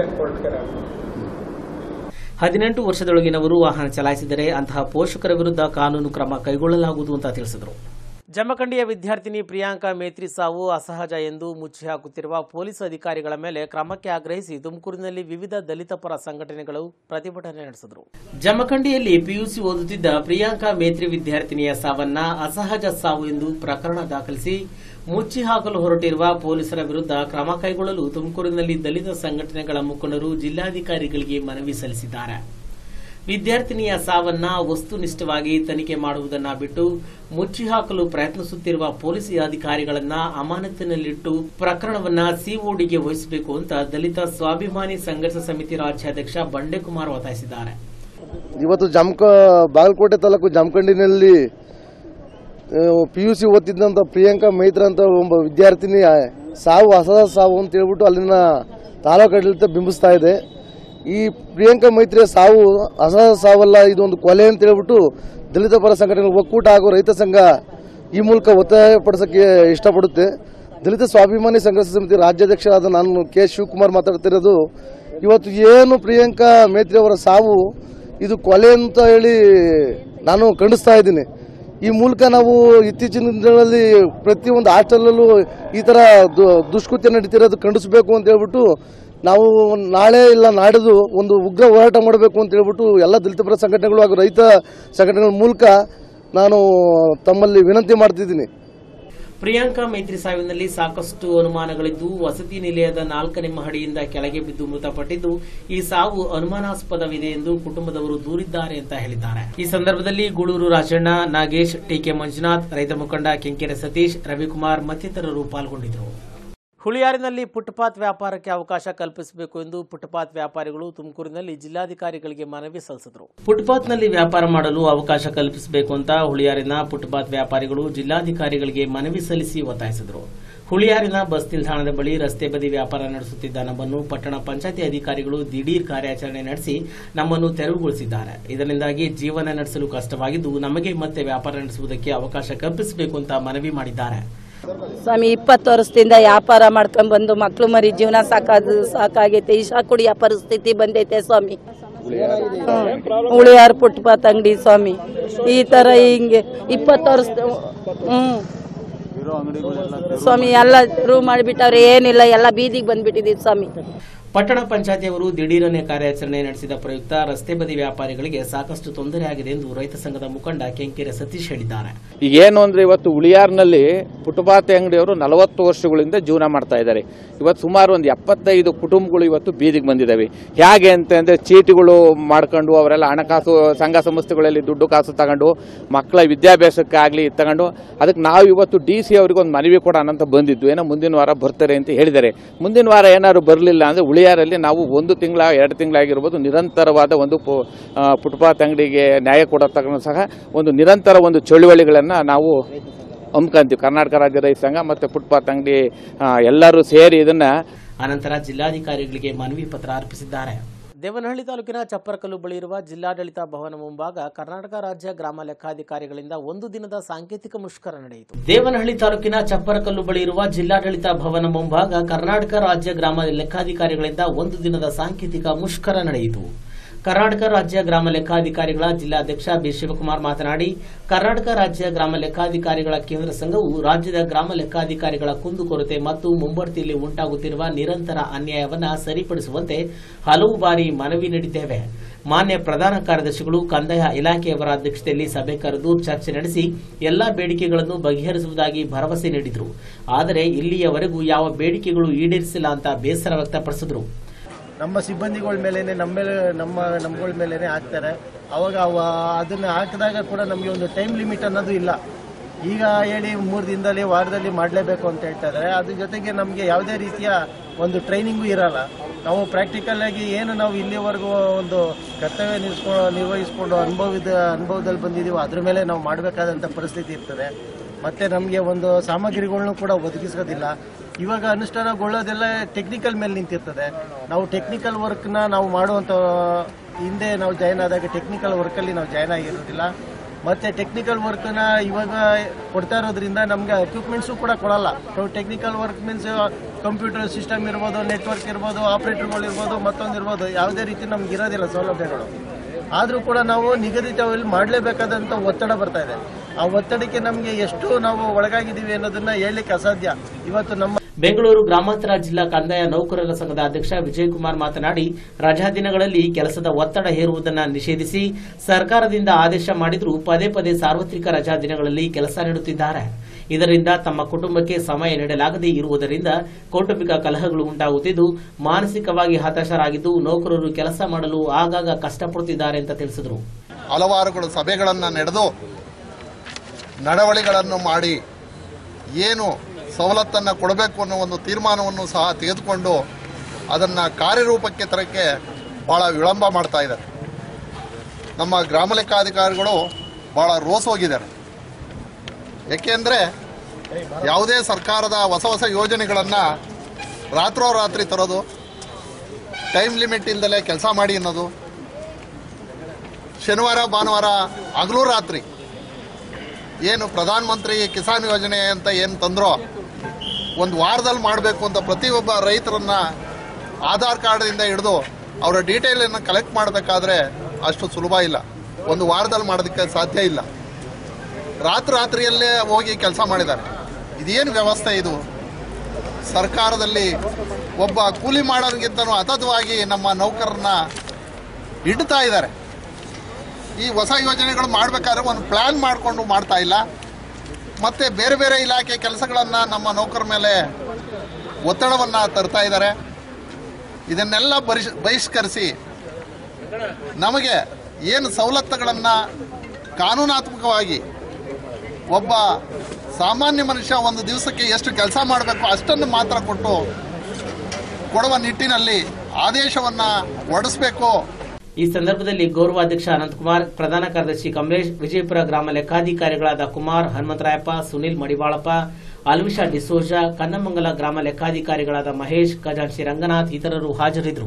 ಹದಿನೆಂಟು ವರ್ಷದೊಳಗಿನವರು ವಾಹನ ಚಲಾಯಿಸಿದರೆ ಅಂತಹ ಪೋಷಕರ ವಿರುದ್ಧ ಕಾನೂನು ಕ್ರಮ ಕೈಗೊಳ್ಳಲಾಗುವುದು ಅಂತ ತಿಳಿಸಿದರು ಜಮಖಂಡಿಯ ವಿದ್ಯಾರ್ಥಿನಿ ಪ್ರಿಯಾಂಕಾ ಮೇತ್ರಿ ಸಾವು ಅಸಹಜ ಎಂದು ಮುಚ್ಚಿ ಹಾಕುತ್ತಿರುವ ಪೊಲೀಸ್ ಅಧಿಕಾರಿಗಳ ಮೇಲೆ ಕ್ರಮಕ್ಕೆ ಆಗ್ರಹಿಸಿ ತುಮಕೂರಿನಲ್ಲಿ ವಿವಿಧ ದಲಿತ ಪರ ಸಂಘಟನೆಗಳು ಪ್ರತಿಭಟನೆ ನಡೆಸಿದರು ಜಮಖಂಡಿಯಲ್ಲಿ ಪಿಯುಸಿ ಓದುತ್ತಿದ್ದ ಪ್ರಿಯಾಂಕಾ ಮೇತ್ರಿ ವಿದ್ಯಾರ್ಥಿನಿಯ ಸಾವನ್ನ ಅಸಹಜ ಸಾವು ಎಂದು ಪ್ರಕರಣ ದಾಖಲಿಸಿ ಮುಚ್ಚಿ ಹಾಕಲು ಹೊರಟಿರುವ ಪೊಲೀಸರ ವಿರುದ್ಧ ಕ್ರಮ ಕೈಗೊಳ್ಳಲು ತುಮಕೂರಿನಲ್ಲಿ ದಲಿತ ಸಂಘಟನೆಗಳ ಮುಖಂಡರು ಜಿಲ್ಲಾಧಿಕಾರಿಗಳಿಗೆ ಮನವಿ ಸಲ್ಲಿಸಿದ್ದಾರೆ ವಿದ್ಯಾರ್ಥಿನಿಯ ಸಾವನ್ನ ವಸ್ತುನಿಷ್ಠವಾಗಿ ತನಿಖೆ ಮಾಡುವುದನ್ನ ಬಿಟ್ಟು ಮುಚ್ಚಿ ಹಾಕಲು ಪ್ರಯತ್ನಿಸುತ್ತಿರುವ ಪೊಲೀಸ್ ಅಧಿಕಾರಿಗಳನ್ನ ಅಮಾನತಿನಲ್ಲಿಟ್ಟು ಪ್ರಕರಣವನ್ನ ಸಿಒಡಿಗೆ ವಹಿಸಬೇಕು ಅಂತ ದಲಿತ ಸ್ವಾಭಿಮಾನಿ ಸಂಘರ್ಷ ಸಮಿತಿ ರಾಜ್ಯಾಧ್ಯಕ್ಷ ಬಂಡೆಕುಮಾರ್ ಒತ್ತಾಯಿಸಿದ್ದಾರೆ ಇವತ್ತು ಜಮಕ ಬಾಗಲಕೋಟೆ ತಾಲೂಕು ಜಮಖಂಡಿನಲ್ಲಿ ಪಿ ಯು ಸಿ ಓದ್ತಿದ್ದಂಥ ಪ್ರಿಯಾಂಕಾ ಮೈತ್ರ ಅಂತ ಒಬ್ಬ ವಿದ್ಯಾರ್ಥಿನಿ ಆ, ಸಾವು ಅಸಹ ಸಾವು ಅಂತ ಹೇಳ್ಬಿಟ್ಟು ಅಲ್ಲಿನ ತಾಲೂಕು ಆಡಳಿತ ಬಿಂಬಿಸ್ತಾ ಇದೆ ಈ ಪ್ರಿಯಾಂಕಾ ಮೈತ್ರಿಯ ಸಾವು ಅಸಹ ಸಾವಲ್ಲ ಇದೊಂದು ಕೊಲೆ ಅಂತ ಹೇಳ್ಬಿಟ್ಟು ದಲಿತ ಪರ ಸಂಘಟನೆಗಳು ಒಕ್ಕೂಟ ಹಾಗೂ ರೈತ ಸಂಘ ಈ ಮೂಲಕ ಒತ್ತಾಯಪಡಿಸಕ್ಕೆ ಇಷ್ಟಪಡುತ್ತೆ ದಲಿತ ಸ್ವಾಭಿಮಾನಿ ಸಂಘರ್ಷ ಸಮಿತಿ ರಾಜ್ಯಾಧ್ಯಕ್ಷರಾದ ನಾನು ಕೆ ಶಿವಕುಮಾರ್ ಮಾತಾಡ್ತಿರೋದು ಇವತ್ತು ಏನು ಪ್ರಿಯಾಂಕಾ ಮೇತ್ರಿ ಅವರ ಸಾವು ಇದು ಕೊಲೆ ಅಂತ ಹೇಳಿ ನಾನು ಖಂಡಿಸ್ತಾ ಇದ್ದೀನಿ ಈ ಮೂಲಕ ನಾವು ಇತ್ತೀಚಿನ ದಿನಗಳಲ್ಲಿ ಪ್ರತಿಯೊಂದು ಹಾಸ್ಟೆಲಲ್ಲೂ ಈ ಥರ ದು- ದುಷ್ಕೃತ್ಯ ನಡೀತಿರೋದು ಖಂಡಿಸಬೇಕು ಅಂತ ಹೇಳ್ಬಿಟ್ಟು ನಾವು ನಾಳೆ ಇಲ್ಲ ನಾಡಿದ್ದು ಒಂದು ಉಗ್ರ ಹೋರಾಟ ಮಾಡಬೇಕು ಅಂತ ಹೇಳ್ಬಿಟ್ಟು ಎಲ್ಲ ದಲಿತ ಪರ ಸಂಘಟನೆಗಳು ಹಾಗೂ ರೈತ ಸಂಘಟನೆಗಳ ಮೂಲಕ ನಾನು ತಮ್ಮಲ್ಲಿ ವಿನಂತಿ ಮಾಡ್ತಿದ್ದೀನಿ ಪ್ರಿಯಾಂಕಾ ಮೈತ್ರಿ ಸಾವಿನಲ್ಲಿ ಸಾಕಷ್ಟು ಅನುಮಾನಗಳಿದ್ದು ವಸತಿ ನಿಲಯದ ನಾಲ್ಕನೇ ಮಹಡಿಯಿಂದ ಕೆಳಗೆ ಬಿದ್ದು ಮೃತಪಟ್ಟಿದ್ದು ಈ ಸಾವು ಅನುಮಾನಾಸ್ಪದವಿದೆ ಎಂದು ಕುಟುಂಬದವರು ದೂರಿದ್ದಾರೆ ಅಂತ ಹೇಳಿದ್ದಾರೆ ಈ ಸಂದರ್ಭದಲ್ಲಿ ಗೂಳೂರು ರಾಜಣ್ಣ ನಾಗೇಶ್ ಟಿಕೆ ಮಂಜುನಾಥ್ ರೈತ ಮುಖಂಡ ಕೆಂಕೆರೆ ಸತೀಶ್ ರವಿಕುಮಾರ್ ಮತ್ತಿತರರು ಪಾಲ್ಗೊಂಡಿದ್ದರು ಹುಳಿಯಾರಿನಲ್ಲಿ ಫುಟ್ಪಾತ್ ವ್ಯಾಪಾರಕ್ಕೆ ಅವಕಾಶ ಕಲ್ಪಿಸಬೇಕು ಎಂದು ಫುಟ್ಪಾತ್ ವ್ಯಾಪಾರಿಗಳು ತುಮಕೂರಿನಲ್ಲಿ ಜಿಲ್ಲಾಧಿಕಾರಿಗಳಿಗೆ ಮನವಿ ಸಲ್ಲಿಸಿದರು ಫುಟ್ಪಾತ್ನಲ್ಲಿ ವ್ಯಾಪಾರ ಮಾಡಲು ಅವಕಾಶ ಕಲ್ಪಿಸಬೇಕು ಅಂತ ಹುಳಿಯಾರಿನ ಫುಟ್ಪಾತ್ ವ್ಯಾಪಾರಿಗಳು ಜಿಲ್ಲಾಧಿಕಾರಿಗಳಿಗೆ ಮನವಿ ಸಲ್ಲಿಸಿ ಒತ್ತಾಯಿಸಿದರು ಹುಳಿಯಾರಿನ ಬಸ್ ನಿಲ್ದಾಣದ ಬಳಿ ರಸ್ತೆ ಬದಿ ವ್ಯಾಪಾರ ನಡೆಸುತ್ತಿದ್ದ ನಮ್ಮನ್ನು ಪಟ್ಟಣ ಪಂಚಾಯತಿ ಅಧಿಕಾರಿಗಳು ದಿಢೀರ್ ಕಾರ್ಯಾಚರಣೆ ನಡೆಸಿ ನಮ್ಮನ್ನು ತೆರವುಗೊಳಿಸಿದ್ದಾರೆ ಇದರಿಂದಾಗಿ ಜೀವನ ನಡೆಸಲು ಕಷ್ಟವಾಗಿದ್ದು ನಮಗೆ ಮತ್ತೆ ವ್ಯಾಪಾರ ನಡೆಸುವುದಕ್ಕೆ ಅವಕಾಶ ಕಲ್ಪಿಸಬೇಕು ಅಂತ ಮನವಿ ಮಾಡಿದ್ದಾರೆ ಸ್ವಾಮಿ ಇಪ್ಪತ್ತು ವರ್ಷದಿಂದ ವ್ಯಾಪಾರ ಮಾಡ್ಕೊಂಡ್ ಬಂದು ಮಕ್ಳು ಮರಿ ಜೀವನ ಸಾಕಾದ ಸಾಕಾಗೈತೆ ಇಶಾ ಕುಡಿಯೋ ಪರಿಸ್ಥಿತಿ ಬಂದೈತೆ ಸ್ವಾಮಿ ಹ್ಮ್. ಉಳಿಯಾರ್ ಫುಟ್ಪಾತ್ ಅಂಗಡಿ ಸ್ವಾಮಿ ಈ ತರ ಹಿಂಗೆ ಇಪ್ಪತ್ತು ವರ್ಷ ಹ್ಮ್ ಸ್ವಾಮಿ ಎಲ್ಲ ರೂಮ್ ಮಾಡಿಬಿಟ್ಟವ್ರೆ ಏನಿಲ್ಲ ಎಲ್ಲ ಬೀದಿಗೆ ಬಂದ್ಬಿಟ್ಟಿದೀವಿ ಸ್ವಾಮಿ ಪಟ್ಟಣ ಪಂಚಾಯತಿಯವರು ದಿಢೀರನೆ ಕಾರ್ಯಾಚರಣೆ ನಡೆಸಿದ ಪ್ರಯುಕ್ತ ರಸ್ತೆ ಬದಿ ವ್ಯಾಪಾರಿಗಳಿಗೆ ಸಾಕಷ್ಟು ತೊಂದರೆಯಾಗಿದೆ ಎಂದು ರೈತ ಸಂಘದ ಮುಖಂಡ ಕೆಂಕೆರೆ ಸತೀಶ್ ಹೇಳಿದ್ದಾರೆ ಈಗ ಏನು ಅಂದ್ರೆ ಇವತ್ತು ಉಳಿಯಾರ್ನಲ್ಲಿ ಪುಟಪಾತಿ ಅಂಗಡಿಯವರು ನಲವತ್ತು ವರ್ಷಗಳಿಂದ ಜೀವನ ಮಾಡ್ತಾ ಇದ್ದಾರೆ ಇವತ್ತು ಸುಮಾರು ಒಂದು ಎಪ್ಪತ್ತೈದು ಕುಟುಂಬಗಳು ಇವತ್ತು ಬೀದಿಗೆ ಬಂದಿದ್ದಾವೆ ಹೇಗೆ ಅಂತಂದ್ರೆ ಚೀಟಿಗಳು ಮಾಡ್ಕೊಂಡು ಅವರೆಲ್ಲ ಹಣಕಾಸು ಸಂಘ ಸಂಸ್ಥೆಗಳಲ್ಲಿ ದುಡ್ಡು ಕಾಸು ತಗೊಂಡು ಮಕ್ಕಳ ವಿದ್ಯಾಭ್ಯಾಸಕ್ಕಾಗಲಿ ತಗೊಂಡು ಅದಕ್ಕೆ ನಾವು ಇವತ್ತು ಡಿ ಸಿ ಅವರಿಗೆ ಒಂದು ಮನವಿ ಕೊಡೋಣ ಅಂತ ಬಂದಿದ್ದು ಏನೋ ಮುಂದಿನ ವಾರ ಬರ್ತಾರೆ ಅಂತ ಹೇಳಿದ್ದಾರೆ ಮುಂದಿನ ವಾರ ಏನಾದ್ರು ಬರಲಿಲ್ಲ ಅಂದ್ರೆ ಉಳಿಯಾರಲ್ಲಿ ನಾವು ಒಂದು ತಿಂಗಳ ಎರಡು ತಿಂಗಳಾಗಿರ್ಬೋದು ನಿರಂತರವಾದ ಒಂದು ಪು- ಆ, ಫುಟ್ಪಾತ್ ಅಂಗಡಿಗೆ ನ್ಯಾಯ ಕೊಡತಕ್ಕ ಸಹ ಒಂದು ನಿರಂತರ ಒಂದು ಚಳುವಳಿಗಳನ್ನು ನಾವು ಹಮ್ಮಿಕೊಂತೀವಿ ಕರ್ನಾಟಕ ರಾಜ್ಯ ರೈತ ಸಂಘ ಮತ್ತು ಫುಟ್ಪಾತ್ ಅಂಗಡಿ ಆ, ಎಲ್ಲರೂ ಸೇರಿ ಇದನ್ನ ಅನಂತರ ಜಿಲ್ಲಾಧಿಕಾರಿಗಳಿಗೆ ಮನವಿ ಪತ್ರ ಅರ್ಪಿಸಿದ್ದಾರೆ ದೇವನಹಳ್ಳಿ ತಾಲೂಕಿನ ಚಪ್ಪರಕಲ್ಲು ಬಳಿ ಇರುವ ಜಿಲ್ಲಾಡಳಿತ ಭವನ ಮುಂಭಾಗ ಕರ್ನಾಟಕ ರಾಜ್ಯ ಗ್ರಾಮ ಲೆಕ್ಕಾಧಿಕಾರಿಗಳಿಂದ ಒಂದು ದಿನದ ಸಾಂಕೇತಿಕ ಮುಷ್ಕರ ನಡೆಯಿತು ದೇವನಹಳ್ಳಿ ತಾಲೂಕಿನ ಚಪ್ಪರಕಲ್ಲು ಬಳಿ ಇರುವ ಜಿಲ್ಲಾಡಳಿತ ಭವನ ಮುಂಭಾಗ ಕರ್ನಾಟಕ ರಾಜ್ಯ ಗ್ರಾಮ ಲೆಕ್ಕಾಧಿಕಾರಿಗಳಿಂದ ಒಂದು ದಿನದ ಸಾಂಕೇತಿಕ ಮುಷ್ಕರ ನಡೆಯಿತು ಕರ್ನಾಟಕ ರಾಜ್ಯ ಗ್ರಾಮ ಲೆಕ್ಕಾಧಿಕಾರಿಗಳ ಜಿಲ್ಲಾಧ್ಯಕ್ಷ ಬಿ ಶಿವಕುಮಾರ್ ಮಾತನಾಡಿ ಕರ್ನಾಟಕ ರಾಜ್ಯ ಗ್ರಾಮ ಲೆಕ್ಕಾಧಿಕಾರಿಗಳ ಕೇಂದ್ರ ಸಂಘವು ರಾಜ್ಯದ ಗ್ರಾಮ ಲೆಕ್ಕಾಧಿಕಾರಿಗಳ ಕುಂದುಕೊರತೆ ಮತ್ತು ಮುಂಬಡ್ತಿಯಲ್ಲಿ ಉಂಟಾಗುತ್ತಿರುವ ನಿರಂತರ ಅನ್ಯಾಯವನ್ನ ಸರಿಪಡಿಸುವಂತೆ ಹಲವು ಬಾರಿ ಮನವಿ ನೀಡಿದ್ದೇವೆ ಮಾನ್ಯ ಪ್ರಧಾನ ಕಾರ್ಯದರ್ಶಿಗಳು ಕಂದಾಯ ಇಲಾಖೆಯವರ ಅಧ್ಯಕ್ಷತೆಯಲ್ಲಿ ಸಭೆ ಕರೆದು ಚರ್ಚೆ ನಡೆಸಿ ಎಲ್ಲಾ ಬೇಡಿಕೆಗಳನ್ನು ಬಗೆಹರಿಸುವುದಾಗಿ ಭರವಸೆ ನೀಡಿದರು ಆದರೆ ಇಲ್ಲಿಯವರೆಗೂ ಯಾವ ಬೇಡಿಕೆಗಳು ಈಡೇರಿಸಿಲ್ಲ ಅಂತ ಬೇಸರ ವ್ಯಕ್ತಪಡಿಸಿದರು ನಮ್ಮ ಸಿಬ್ಬಂದಿಗಳ ಮೇಲೇನೆ ನಮ್ಮ ಮೇಲೆ ನಮ್ಮ ನಮ್ಗಳ ಮೇಲೇನೆ ಹಾಕ್ತಾರೆ ಅವಾಗ ಅವ ಅದನ್ನ ಹಾಕಿದಾಗ ಕೂಡ ನಮಗೆ ಒಂದು ಟೈಮ್ ಲಿಮಿಟ್ ಅನ್ನೋದು ಇಲ್ಲ ಈಗ ಹೇಳಿ ಮೂರು ದಿನದಲ್ಲಿ ವಾರದಲ್ಲಿ ಮಾಡಲೇಬೇಕು ಅಂತ ಹೇಳ್ತಾ ಇದ್ದಾರೆ ಅದ್ರ ಜೊತೆಗೆ ನಮಗೆ ಯಾವುದೇ ರೀತಿಯ ಒಂದು ಟ್ರೈನಿಂಗು ಇರಲ್ಲ ನಾವು ಪ್ರಾಕ್ಟಿಕಲ್ ಆಗಿ ಏನು ನಾವು ಇಲ್ಲಿವರೆಗೂ ಒಂದು ಕರ್ತವ್ಯ ನಿರ್ಸ್ಕೊಂಡು ನಿರ್ವಹಿಸ್ಕೊಂಡು ಅನುಭವದ ಅನುಭವದಲ್ಲಿ ಬಂದಿದ್ದೀವೋ ಅದ್ರ ಮೇಲೆ ನಾವು ಮಾಡಬೇಕಾದಂಥ ಪರಿಸ್ಥಿತಿ ಇರ್ತದೆ ಮತ್ತೆ ನಮಗೆ ಒಂದು ಸಾಮಗ್ರಿಗಳನ್ನೂ ಕೂಡ ಒದಗಿಸೋದಿಲ್ಲ ಇವಾಗ ಅನುಷ್ಠಾನಗೊಳ್ಳೋದೆಲ್ಲ ಟೆಕ್ನಿಕಲ್ ಮೇಲೆ ನಿಂತಿರ್ತದೆ ನಾವು ಟೆಕ್ನಿಕಲ್ ವರ್ಕ್ನ ನಾವು ಮಾಡುವಂಥ ಹಿಂದೆ ನಾವು ಜಾಯ್ನ್ ಆದಾಗ ಟೆಕ್ನಿಕಲ್ ವರ್ಕಲ್ಲಿ ನಾವು ಜಾಯ್ನ್ ಆಗಿರೋದಿಲ್ಲ ಮತ್ತೆ ಟೆಕ್ನಿಕಲ್ ವರ್ಕ್ನ ಇವಾಗ ಕೊಡ್ತಾ ಇರೋದ್ರಿಂದ ನಮ್ಗೆ ಎಕ್ವಿಪ್ಮೆಂಟ್ಸು ಕೂಡ ಕೊಡಲ್ಲ technical work means computer system ಇರ್ಬೋದು ನೆಟ್ವರ್ಕ್ ಇರ್ಬೋದು ಆಪರೇಟರ್ಗಳು ಇರ್ಬೋದು ಮತ್ತೊಂದು ಇರ್ಬೋದು ಯಾವುದೇ ರೀತಿ ನಮ್ಗೆ ಇರೋದಿಲ್ಲ ಸೌಲಭ್ಯಗಳು ಆದರೂ ಕೂಡ ನಾವು ನಿಗದಿತವಾಗಿ ಮಾಡಲೇಬೇಕಾದಂಥ ಒತ್ತಡ ಬರ್ತಾ ಇದೆ ಆ ಒತ್ತಡಕ್ಕೆ ನಮಗೆ ಎಷ್ಟು ನಾವು ಒಳಗಾಗಿದ್ದೀವಿ ಅನ್ನೋದನ್ನ ಹೇಳಲಿಕ್ಕೆ ಅಸಾಧ್ಯ ಇವತ್ತು ನಮ್ಮ ಬೆಂಗಳೂರು ಗ್ರಾಮಾಂತರ ಜಿಲ್ಲಾ ಕಂದಾಯ ನೌಕರರ ಸಂಘದ ಅಧ್ಯಕ್ಷ ವಿಜಯಕುಮಾರ್ ಮಾತನಾಡಿ ರಜಾ ದಿನಗಳಲ್ಲಿ ಕೆಲಸದ ಒತ್ತಡ ಹೇರುವುದನ್ನು ನಿಷೇಧಿಸಿ ಸರ್ಕಾರದಿಂದ ಆದೇಶ ಮಾಡಿದರೂ ಪದೇ ಪದೇ ಸಾರ್ವತ್ರಿಕ ರಜಾ ದಿನಗಳಲ್ಲಿ ಕೆಲಸ ನೀಡುತ್ತಿದ್ದಾರೆ ಇದರಿಂದ ತಮ್ಮ ಕುಟುಂಬಕ್ಕೆ ಸಮಯ ನೀಡಲಾಗದೇ ಇರುವುದರಿಂದ ಕೌಟುಂಬಿಕ ಕಲಹಗಳು ಉಂಟಾಗುತ್ತಿದ್ದು ಮಾನಸಿಕವಾಗಿ ಹತಾಶರಾಗಿದ್ದು ನೌಕರರು ಕೆಲಸ ಮಾಡಲು ಆಗಾಗ ಕಷ್ಟಪಡುತ್ತಿದ್ದಾರೆ ಅಂತ ತಿಳಿಸಿದರು ಹಲವಾರುಗಳು ಸಭೆಗಳನ್ನು ನಡೆದು ನಡವಳಿಗಳನ್ನು ಮಾಡಿ ಏನು ಸವಲತ್ತನ್ನು ಕೊಡಬೇಕು ಅನ್ನೋ ಒಂದು ತೀರ್ಮಾನವನ್ನು ಸಹ ತೆಗೆದುಕೊಂಡು ಅದನ್ನು ಕಾರ್ಯರೂಪಕ್ಕೆ ತರಕ್ಕೆ ಭಾಳ ವಿಳಂಬ ಮಾಡ್ತಾ ಇದ್ದಾರೆ ನಮ್ಮ ಗ್ರಾಮ ಲೆಕ್ಕಾಧಿಕಾರಿಗಳು ಭಾಳ ರೋಸ್ ಹೋಗಿದ್ದಾರೆ ಏಕೆಂದರೆ ಯಾವುದೇ ಸರ್ಕಾರದ ಹೊಸ ಹೊಸ ಯೋಜನೆಗಳನ್ನು ರಾತ್ರೋರಾತ್ರಿ ತರೋದು ಟೈಮ್ ಲಿಮಿಟ್ ಇಲ್ದಲೇ ಕೆಲಸ ಮಾಡಿ ಅನ್ನೋದು ಶನಿವಾರ ಭಾನುವಾರ ಹಗಲು ರಾತ್ರಿ ಏನು ಪ್ರಧಾನ ಮಂತ್ರಿ ಕಿಸಾನ್ ಯೋಜನೆ ಅಂತ ಏನು ತಂದ್ರೋ ಒಂದು ವಾರದಲ್ಲಿ ಮಾಡಬೇಕು ಅಂತ ಪ್ರತಿಯೊಬ್ಬ ರೈತರನ್ನ ಆಧಾರ್ ಕಾರ್ಡ್ದಿಂದ ಹಿಡಿದು ಅವರ ಡೀಟೇಲನ್ನು ಕಲೆಕ್ಟ್ ಮಾಡಬೇಕಾದ್ರೆ ಅಷ್ಟು ಸುಲಭ ಇಲ್ಲ ಒಂದು ವಾರದಲ್ಲಿ ಮಾಡೋದಕ್ಕೆ ಸಾಧ್ಯ ಇಲ್ಲ ರಾತ್ರಿ ರಾತ್ರಿಯಲ್ಲೇ ಹೋಗಿ ಕೆಲಸ ಮಾಡಿದ್ದಾರೆ ಇದೇನು ವ್ಯವಸ್ಥೆ ಇದು ಸರ್ಕಾರದಲ್ಲಿ ಒಬ್ಬ ಕೂಲಿ ಮಾಡೋರಿಗಿಂತನೂ ಹತತವಾಗಿ ನಮ್ಮ ನೌಕರರನ್ನ ಇಡ್ತಾ ಇದ್ದಾರೆ ಈ ಹೊಸ ಯೋಜನೆಗಳು ಮಾಡಬೇಕಾದ್ರೆ ಒಂದು ಪ್ಲ್ಯಾನ್ ಮಾಡಿಕೊಂಡು ಮಾಡ್ತಾ ಇಲ್ಲ ಮತ್ತು ಬೇರೆ ಬೇರೆ ಇಲಾಖೆ ಕೆಲಸಗಳನ್ನು ನಮ್ಮ ನೌಕರ ಮೇಲೆ ಒತ್ತಡವನ್ನು ತರ್ತಾ ಇದ್ದಾರೆ ಇದನ್ನೆಲ್ಲ ಬರಿಶ್ ಬಹಿಷ್ಕರಿಸಿ ನಮಗೆ ಏನು ಸವಲತ್ತುಗಳನ್ನು ಕಾನೂನಾತ್ಮಕವಾಗಿ ಒಬ್ಬ ಸಾಮಾನ್ಯ ಮನುಷ್ಯ ಒಂದು ದಿವಸಕ್ಕೆ ಎಷ್ಟು ಕೆಲಸ ಮಾಡಬೇಕು ಅಷ್ಟನ್ನು ಮಾತ್ರ ಕೊಟ್ಟು ಕೊಡುವ ನಿಟ್ಟಿನಲ್ಲಿ ಆದೇಶವನ್ನು ಹೊರಡಿಸಬೇಕು ಈ ಸಂದರ್ಭದಲ್ಲಿ ಗೌರವಾಧ್ಯಕ್ಷ ಅನಂತಕುಮಾರ್ ಪ್ರಧಾನ ಕಾರ್ಯದರ್ಶಿ ಕಮಲೇಶ್ ವಿಜಯಪುರ ಗ್ರಾಮ ಲೆಕ್ಕಾಧಿಕಾರಿಗಳಾದ ಕುಮಾರ್ ಹನುಮಂತರಾಯಪ್ಪ ಸುನಿಲ್ ಮಡಿವಾಳಪ್ಪ ಅಲ್ವಿಶಾ ಡಿಸೋಜ ಕನ್ನಮಂಗಲ ಗ್ರಾಮ ಲೆಕ್ಕಾಧಿಕಾರಿಗಳಾದ ಮಹೇಶ್ ಖಜಾನ್ಸಿ ರಂಗನಾಥ್ ಇತರರು ಹಾಜರಿದ್ದರು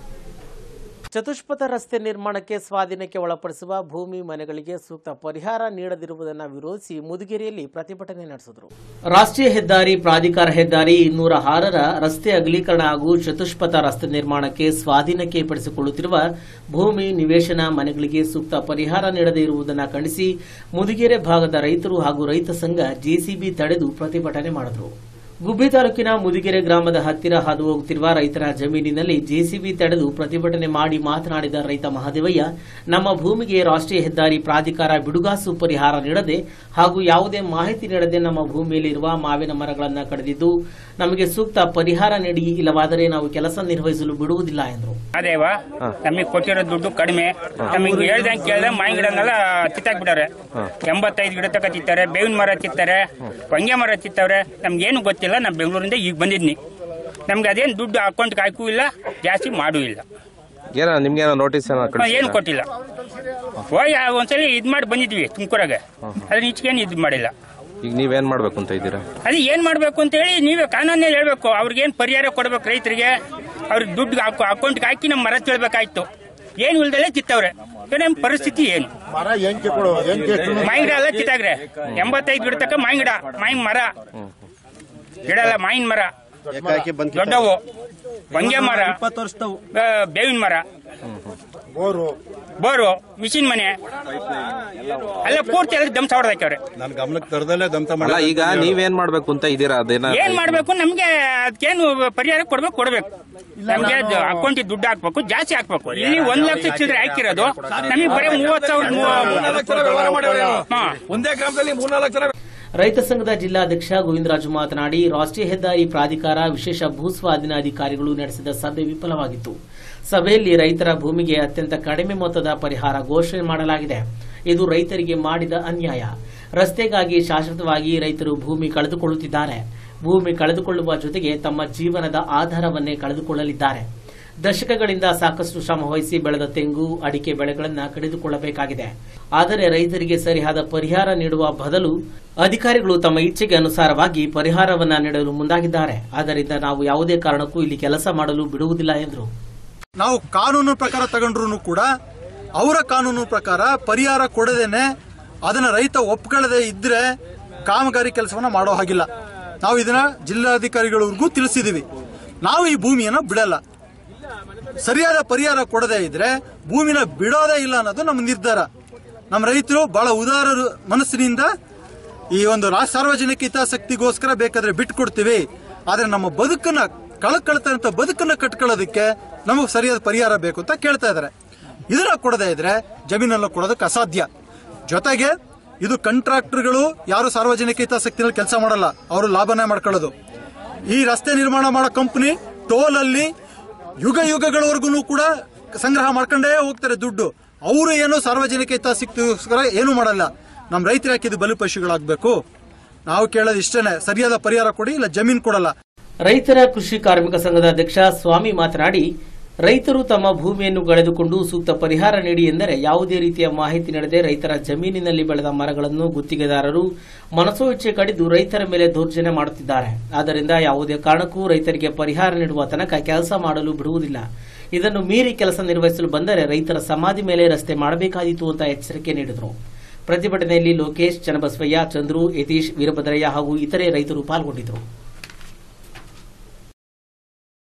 ಚತುಷ್ಪಥ ರಸ್ತೆ ನಿರ್ಮಾಣಕ್ಕೆ ಸ್ವಾಧೀನಕ್ಕೆ ಒಳಪಡಿಸುವ ಭೂಮಿ ಮನೆಗಳಿಗೆ ಸೂಕ್ತ ಪರಿಹಾರ ನೀಡದಿರುವುದನ್ನು ವಿರೋಧಿಸಿ ಮುದುಗೇರಿಯಲ್ಲಿ ಪ್ರತಿಭಟನೆ ನಡೆಸಿದರು ರಾಷ್ಟ್ರೀಯ ಹೆದ್ದಾರಿ ಪ್ರಾಧಿಕಾರ ಹೆದ್ದಾರಿ ಇನ್ನೂರ ಆರರ ರಸ್ತೆ ಅಗಲೀಕರಣ ಹಾಗೂ ಚತುಷ್ಪಥ ರಸ್ತೆ ನಿರ್ಮಾಣಕ್ಕೆ ಸ್ವಾಧೀನಕ್ಕೆ ಪಡಿಸಿಕೊಳ್ಳುತ್ತಿರುವ ಭೂಮಿ ನಿವೇಶನ ಮನೆಗಳಿಗೆ ಸೂಕ್ತ ಪರಿಹಾರ ನೀಡದೇ ಇರುವುದನ್ನು ಖಂಡಿಸಿ ಮುದಿಗೆರೆ ಭಾಗದ ರೈತರು ಹಾಗೂ ರೈತ ಸಂಘ ಜೆಸಿಬಿ ತಡೆದು ಪ್ರತಿಭಟನೆ ಮಾಡಿದರು ಗುಬ್ಬಿ ತಾಲೂಕಿನ ಮುದಿಗೆರೆ ಗ್ರಾಮದ ಹತ್ತಿರ ಹಾದು ಹೋಗುತ್ತಿರುವ ರೈತರ ಜಮೀನಿನಲ್ಲಿ ಜೆಸಿಬಿ ತಡೆದು ಪ್ರತಿಭಟನೆ ಮಾಡಿ ಮಾತನಾಡಿದ ರೈತ ಮಹದೇವಯ್ಯ ನಮ್ಮ ಭೂಮಿಗೆ ರಾಷ್ಟ್ರೀಯ ಹೆದ್ದಾರಿ ಪ್ರಾಧಿಕಾರ ಬಿಡುಗಾಸು ಪರಿಹಾರ ನೀಡದೆ ಹಾಗೂ ಯಾವುದೇ ಮಾಹಿತಿ ನೀಡದೆ ನಮ್ಮ ಭೂಮಿಯಲ್ಲಿರುವ ಮಾವಿನ ಮರಗಳನ್ನು ಕಡಿದಿದ್ದು ನಮಗೆ ಸೂಕ್ತ ಪರಿಹಾರ ನೀಡಿ ಇಲ್ಲವಾದರೆ ನಾವು ಕೆಲಸ ನಿರ್ವಹಿಸಲು ಬಿಡುವುದಿಲ್ಲ ಎಂದರು ಅದೇವ ನಮಗೆ ಕೊಟ್ಟಿರೋ ದುಡ್ಡು ಕಡಿಮೆ ನಮಗೆ ಹೇಳ್ದಂಗೆ ಕೇಳ್ದೆ ಮಾವಿನ ಗಿಡನೆಲ್ಲ ಕಿತ್ತಾಕ್ಬಿಟ್ಟಾರೆ ಎಂಬತ್ತೈದು ಗಿಡ ತಕ ಕಿತ್ತಾರೆ ಬೇವಿನ ಮರ ಕಿತ್ತಾರೆ ಹೊಂಗೆ ಮರ ಕಿತ್ತವ್ರೆ ನಮ್ಗೇನು ಗೊತ್ತಿಲ್ಲ ನಾನು ಬೆಂಗಳೂರಿಂದ ಈಗ ಬಂದಿದ್ನಿ ನಮ್ಗೆ ಅದೇನು ದುಡ್ಡು ಅಕೌಂಟ್ಗೆ ಹಾಕೂ ಇಲ್ಲ ಜಾಸ್ತಿ ಮಾಡೂ ಇಲ್ಲ ಏನೋ ನಿಮ್ಗೇನೋ ನೋಟಿಸ್ ಏನೋ ಹಾ, ಏನು ಕೊಟ್ಟಿಲ್ಲ ಹೋಗಿ ಆ ಒಂದ್ಸಲಿ ಇದ್ ಮಾಡಿ ಬಂದಿದ್ವಿ ತುಮಕೂರಾಗೆ ಅದ್ರ ಈಚೆಗೇನು ಇದು ಮಾಡಿಲ್ಲ ಈಗ ನೀವೇನ್ ಮಾಡ್ಬೇಕು ಅಂತ ಇದ್ದೀರಾ ಅದು ಏನ್ ಮಾಡ್ಬೇಕು ಅಂತ ಹೇಳಿ ನೀವೇ ಕಾನೂನೇ ಹೇಳ್ಬೇಕು ಅವ್ರಿಗೇನು ಪರಿಹಾರ ಕೊಡ್ಬೇಕು ರೈತರಿಗೆ ಅವ್ರಿಗೆ ದುಡ್ಡು ಹಾಕೋ ಅಕೌಂಟ್ಗೆ ಹಾಕಿ ನಮ್ಮ ಮರ ತಿಳ್ಬೇಕಾಯ್ತು ಏನು ಇಲ್ದಲೆ ಕಿತ್ತವ್ರೆ ಈಗ ನಮ್ಮ ಪರಿಸ್ಥಿತಿ ಏನು ಮಾವಿನ ಗಿಡ ಎಲ್ಲ ಕಿತ್ತಾಗ್ರೆ ಎಂಬತ್ತೈದು ಗಿಡ ತಕ್ಕ ಮಾವಿನ ಗಿಡ ಮಾವಿನ ಮರ ಗಿಡ ಎಲ್ಲ ಮಾವಿನ ಮರ ದೊಡ್ಡವು ಹೊಂಗೆ ಮರ ಆ, ಬೇವಿನ ಮರ ಬೋರು ಮಿಷಿನ್ ಮನೆ ಎಲ್ಲ ಪೂರ್ತಿ ಎಲ್ಲ ದಂಸ ಹೊಡೆದಾಕ್ಯವ್ರೆ ನನ್ನ ಗಮನಕ್ಕೆ ತರದಲ್ಲೇ ದಂತ ಅಲ್ಲ ಈಗ ನೀವೇನ್ ಮಾಡ್ಬೇಕು ಅಂತ ಇದ್ದೀರಾ ಅದೇನ ಏನ್ ಮಾಡ್ಬೇಕು ನಮ್ಗೆ ಅದಕ್ಕೇನು ಪರಿಹಾರ ಕೊಡ್ಬೇಕು ಕೊಡ್ಬೇಕು ನಮ್ಗೆ ಅಕೌಂಟಿಗೆ ದುಡ್ಡು ಹಾಕ್ಬೇಕು ಜಾಸ್ತಿ ಹಾಕ್ಬೇಕು ಇಲ್ಲಿ ಒಂದ್ ಲಕ್ಷ ಚಿಲ್ಲರೆ ಹಾಕಿರೋದು ನಮಗೆ ಬರೀ ಮೂವತ್ ಸಾವಿರ ಹಾ ಒಂದೇ ಗ್ರಾಮದಲ್ಲಿ ಮೂರ್ನಾಲ್ಕು ಜನ ರೈತ ಸಂಘದ ಜಿಲ್ಲಾಧ್ಯಕ್ಷ ಗೋವಿಂದರಾಜು ಮಾತನಾಡಿ ರಾಷ್ಟ್ರೀಯ ಹೆದ್ದಾರಿ ಪ್ರಾಧಿಕಾರ ವಿಶೇಷ ಭೂ ಸ್ವಾಧೀನಾಧಿಕಾರಿಗಳು ನಡೆಸಿದ ಸಭೆ ವಿಫಲವಾಗಿತ್ತು ಸಭೆಯಲ್ಲಿ ರೈತರ ಭೂಮಿಗೆ ಅತ್ಯಂತ ಕಡಿಮೆ ಮೊತ್ತದ ಪರಿಹಾರ ಘೋಷಣೆ ಮಾಡಲಾಗಿದೆ ಇದು ರೈತರಿಗೆ ಮಾಡಿದ ಅನ್ಯಾಯ ರಸ್ತೆಗಾಗಿ ಶಾಶ್ವತವಾಗಿ ರೈತರು ಭೂಮಿ ಕಳೆದುಕೊಳ್ಳುತ್ತಿದ್ದಾರೆ ಭೂಮಿ ಕಳೆದುಕೊಳ್ಳುವ ಜೊತೆಗೆ ತಮ್ಮ ಜೀವನದ ಆಧಾರವನ್ನೇ ಕಳೆದುಕೊಳ್ಳಲಿದ್ದಾರೆ ದಶಕಗಳಿಂದ ಸಾಕಷ್ಟು ಶ್ರಮ ವಹಿಸಿ ಬೆಳೆದ ತೆಂಗು ಅಡಿಕೆ ಬೆಳೆಗಳನ್ನು ಕಡಿದುಕೊಳ್ಳಬೇಕಾಗಿದೆ ಆದರೆ ರೈತರಿಗೆ ಸರಿಯಾದ ಪರಿಹಾರ ನೀಡುವ ಬದಲು ಅಧಿಕಾರಿಗಳು ತಮ್ಮ ಇಚ್ಛೆಗೆ ಅನುಸಾರವಾಗಿ ಪರಿಹಾರವನ್ನ ನೀಡಲು ಮುಂದಾಗಿದ್ದಾರೆ ಆದ್ದರಿಂದ ನಾವು ಯಾವುದೇ ಕಾರಣಕ್ಕೂ ಇಲ್ಲಿ ಕೆಲಸ ಮಾಡಲು ಬಿಡುವುದಿಲ್ಲ ಎಂದರು ನಾವು ಕಾನೂನು ಪ್ರಕಾರ ತಗೊಂಡ್ರು ಕೂಡ ಅವರ ಕಾನೂನು ಪ್ರಕಾರ ಪರಿಹಾರ ಕೊಡದೇನೆ ಅದನ್ನ ರೈತ ಒಪ್ಕೊಳ್ಳದೆ ಇದ್ರೆ ಕಾಮಗಾರಿ ಕೆಲಸವನ್ನ ಮಾಡೋ ಹಾಗಿಲ್ಲ ನಾವು ಇದನ್ನ ಜಿಲ್ಲಾಧಿಕಾರಿಗಳವರೆಗೂ ತಿಳಿಸಿದೀವಿ ನಾವು ಈ ಭೂಮಿಯನ್ನ ಬಿಡಲ್ಲ ಸರಿಯಾದ ಪರಿಹಾರ ಕೊಡದೇ ಇದ್ರೆ ಭೂಮಿನ ಬಿಡೋದೇ ಇಲ್ಲ ಅನ್ನೋದು ನಮ್ಮ ನಿರ್ಧಾರ ನಮ್ಮ ರೈತರು ಬಹಳ ಉದಾರ ಮನಸ್ಸಿನಿಂದ ಈ ಒಂದು ರಾ- ಸಾರ್ವಜನಿಕ ಹಿತಾಸಕ್ತಿಗೋಸ್ಕರ ಬೇಕಾದ್ರೆ ಬಿಟ್ಟು ಕೊಡ್ತೀವಿ ಆದ್ರೆ ನಮ್ಮ ಬದುಕನ್ನ ಕಳ್ಕೊಳ್ತಾ ಬದುಕನ್ನ ಕಟ್ಕೊಳ್ಳೋದಕ್ಕೆ ನಮಗೆ ಸರಿಯಾದ ಪರಿಹಾರ ಬೇಕು ಅಂತ ಕೇಳ್ತಾ ಇದ್ದಾರೆ ಇದನ್ನ ಕೊಡದೇ ಇದ್ರೆ ಜಮೀನೆಲ್ಲ ಕೊಡೋದಕ್ಕೆ ಅಸಾಧ್ಯ ಜೊತೆಗೆ ಇದು ಕಾಂಟ್ರಾಕ್ಟರ್ಗಳು ಯಾರು ಸಾರ್ವಜನಿಕ ಹಿತಾಸಕ್ತಿನಲ್ಲಿ ಕೆಲಸ ಮಾಡಲ್ಲ ಅವರು ಲಾಭನೇ ಮಾಡ್ಕೊಳ್ಳೋದು ಈ ರಸ್ತೆ ನಿರ್ಮಾಣ ಮಾಡೋ ಕಂಪನಿ ಟೋಲ್ ಅಲ್ಲಿ ಯುಗ ಯುಗಗಳವರೆಗೂ ಕೂಡ ಸಂಗ್ರಹ ಮಾಡ್ಕೊಂಡೇ ಹೋಗ್ತಾರೆ ದುಡ್ಡು ಅವರು ಏನು ಸಾರ್ವಜನಿಕ ಹಿತಾಸಕ್ತಿಗೋಸ್ಕರ ಏನು ಮಾಡಲ್ಲ ನಮ್ಮ ರೈತರು ಹಾಕಿದ ಬಲಿಪಶುಗಳಾಗಬೇಕು ನಾವು ಕೇಳೋದು ಇಷ್ಟನೇ ಸರಿಯಾದ ಪರಿಹಾರ ಕೊಡಿ ಇಲ್ಲ ಜಮೀನು ಕೊಡಲ್ಲ ರೈತರ ಕೃಷಿ ಕಾರ್ಮಿಕ ಸಂಘದ ಅಧ್ಯಕ್ಷ ಸ್ವಾಮಿ ಮಾತನಾಡಿ ರೈತರು ತಮ್ಮ ಭೂಮಿಯನ್ನು ಕಳೆದುಕೊಂಡು ಸೂಕ್ತ ಪರಿಹಾರ ನೀಡಿ ಎಂದರೆ ಯಾವುದೇ ರೀತಿಯ ಮಾಹಿತಿ ನೀಡದೆ ರೈತರ ಜಮೀನಿನಲ್ಲಿ ಬೆಳೆದ ಮರಗಳನ್ನು ಗುತ್ತಿಗೆದಾರರು ಮನಸೋ ಇಚ್ಛೆ ಕಡಿದು ರೈತರ ಮೇಲೆ ದೌರ್ಜನ್ಯ ಮಾಡುತ್ತಿದ್ದಾರೆ ಆದ್ದರಿಂದ ಯಾವುದೇ ಕಾರಣಕ್ಕೂ ರೈತರಿಗೆ ಪರಿಹಾರ ನೀಡುವ ತನಕ ಕೆಲಸ ಮಾಡಲು ಬಿಡುವುದಿಲ್ಲ ಇದನ್ನು ಮೀರಿ ಕೆಲಸ ನಿರ್ವಹಿಸಲು ಬಂದರೆ ರೈತರ ಸಮಾಧಿ ಮೇಲೆ ರಸ್ತೆ ಮಾಡಬೇಕಾದೀತು ಅಂತ ಎಚ್ಚರಿಕೆ ನೀಡಿದರು ಪ್ರತಿಭಟನೆಯಲ್ಲಿ ಲೋಕೇಶ್ ಚನ್ನಬಸವಯ್ಯ ಚಂದ್ರು ಯತೀಶ್ ವೀರಭದ್ರಯ್ಯ ಹಾಗೂ ಇತರೆ ರೈತರು ಪಾಲ್ಗೊಂಡಿದ್ದರು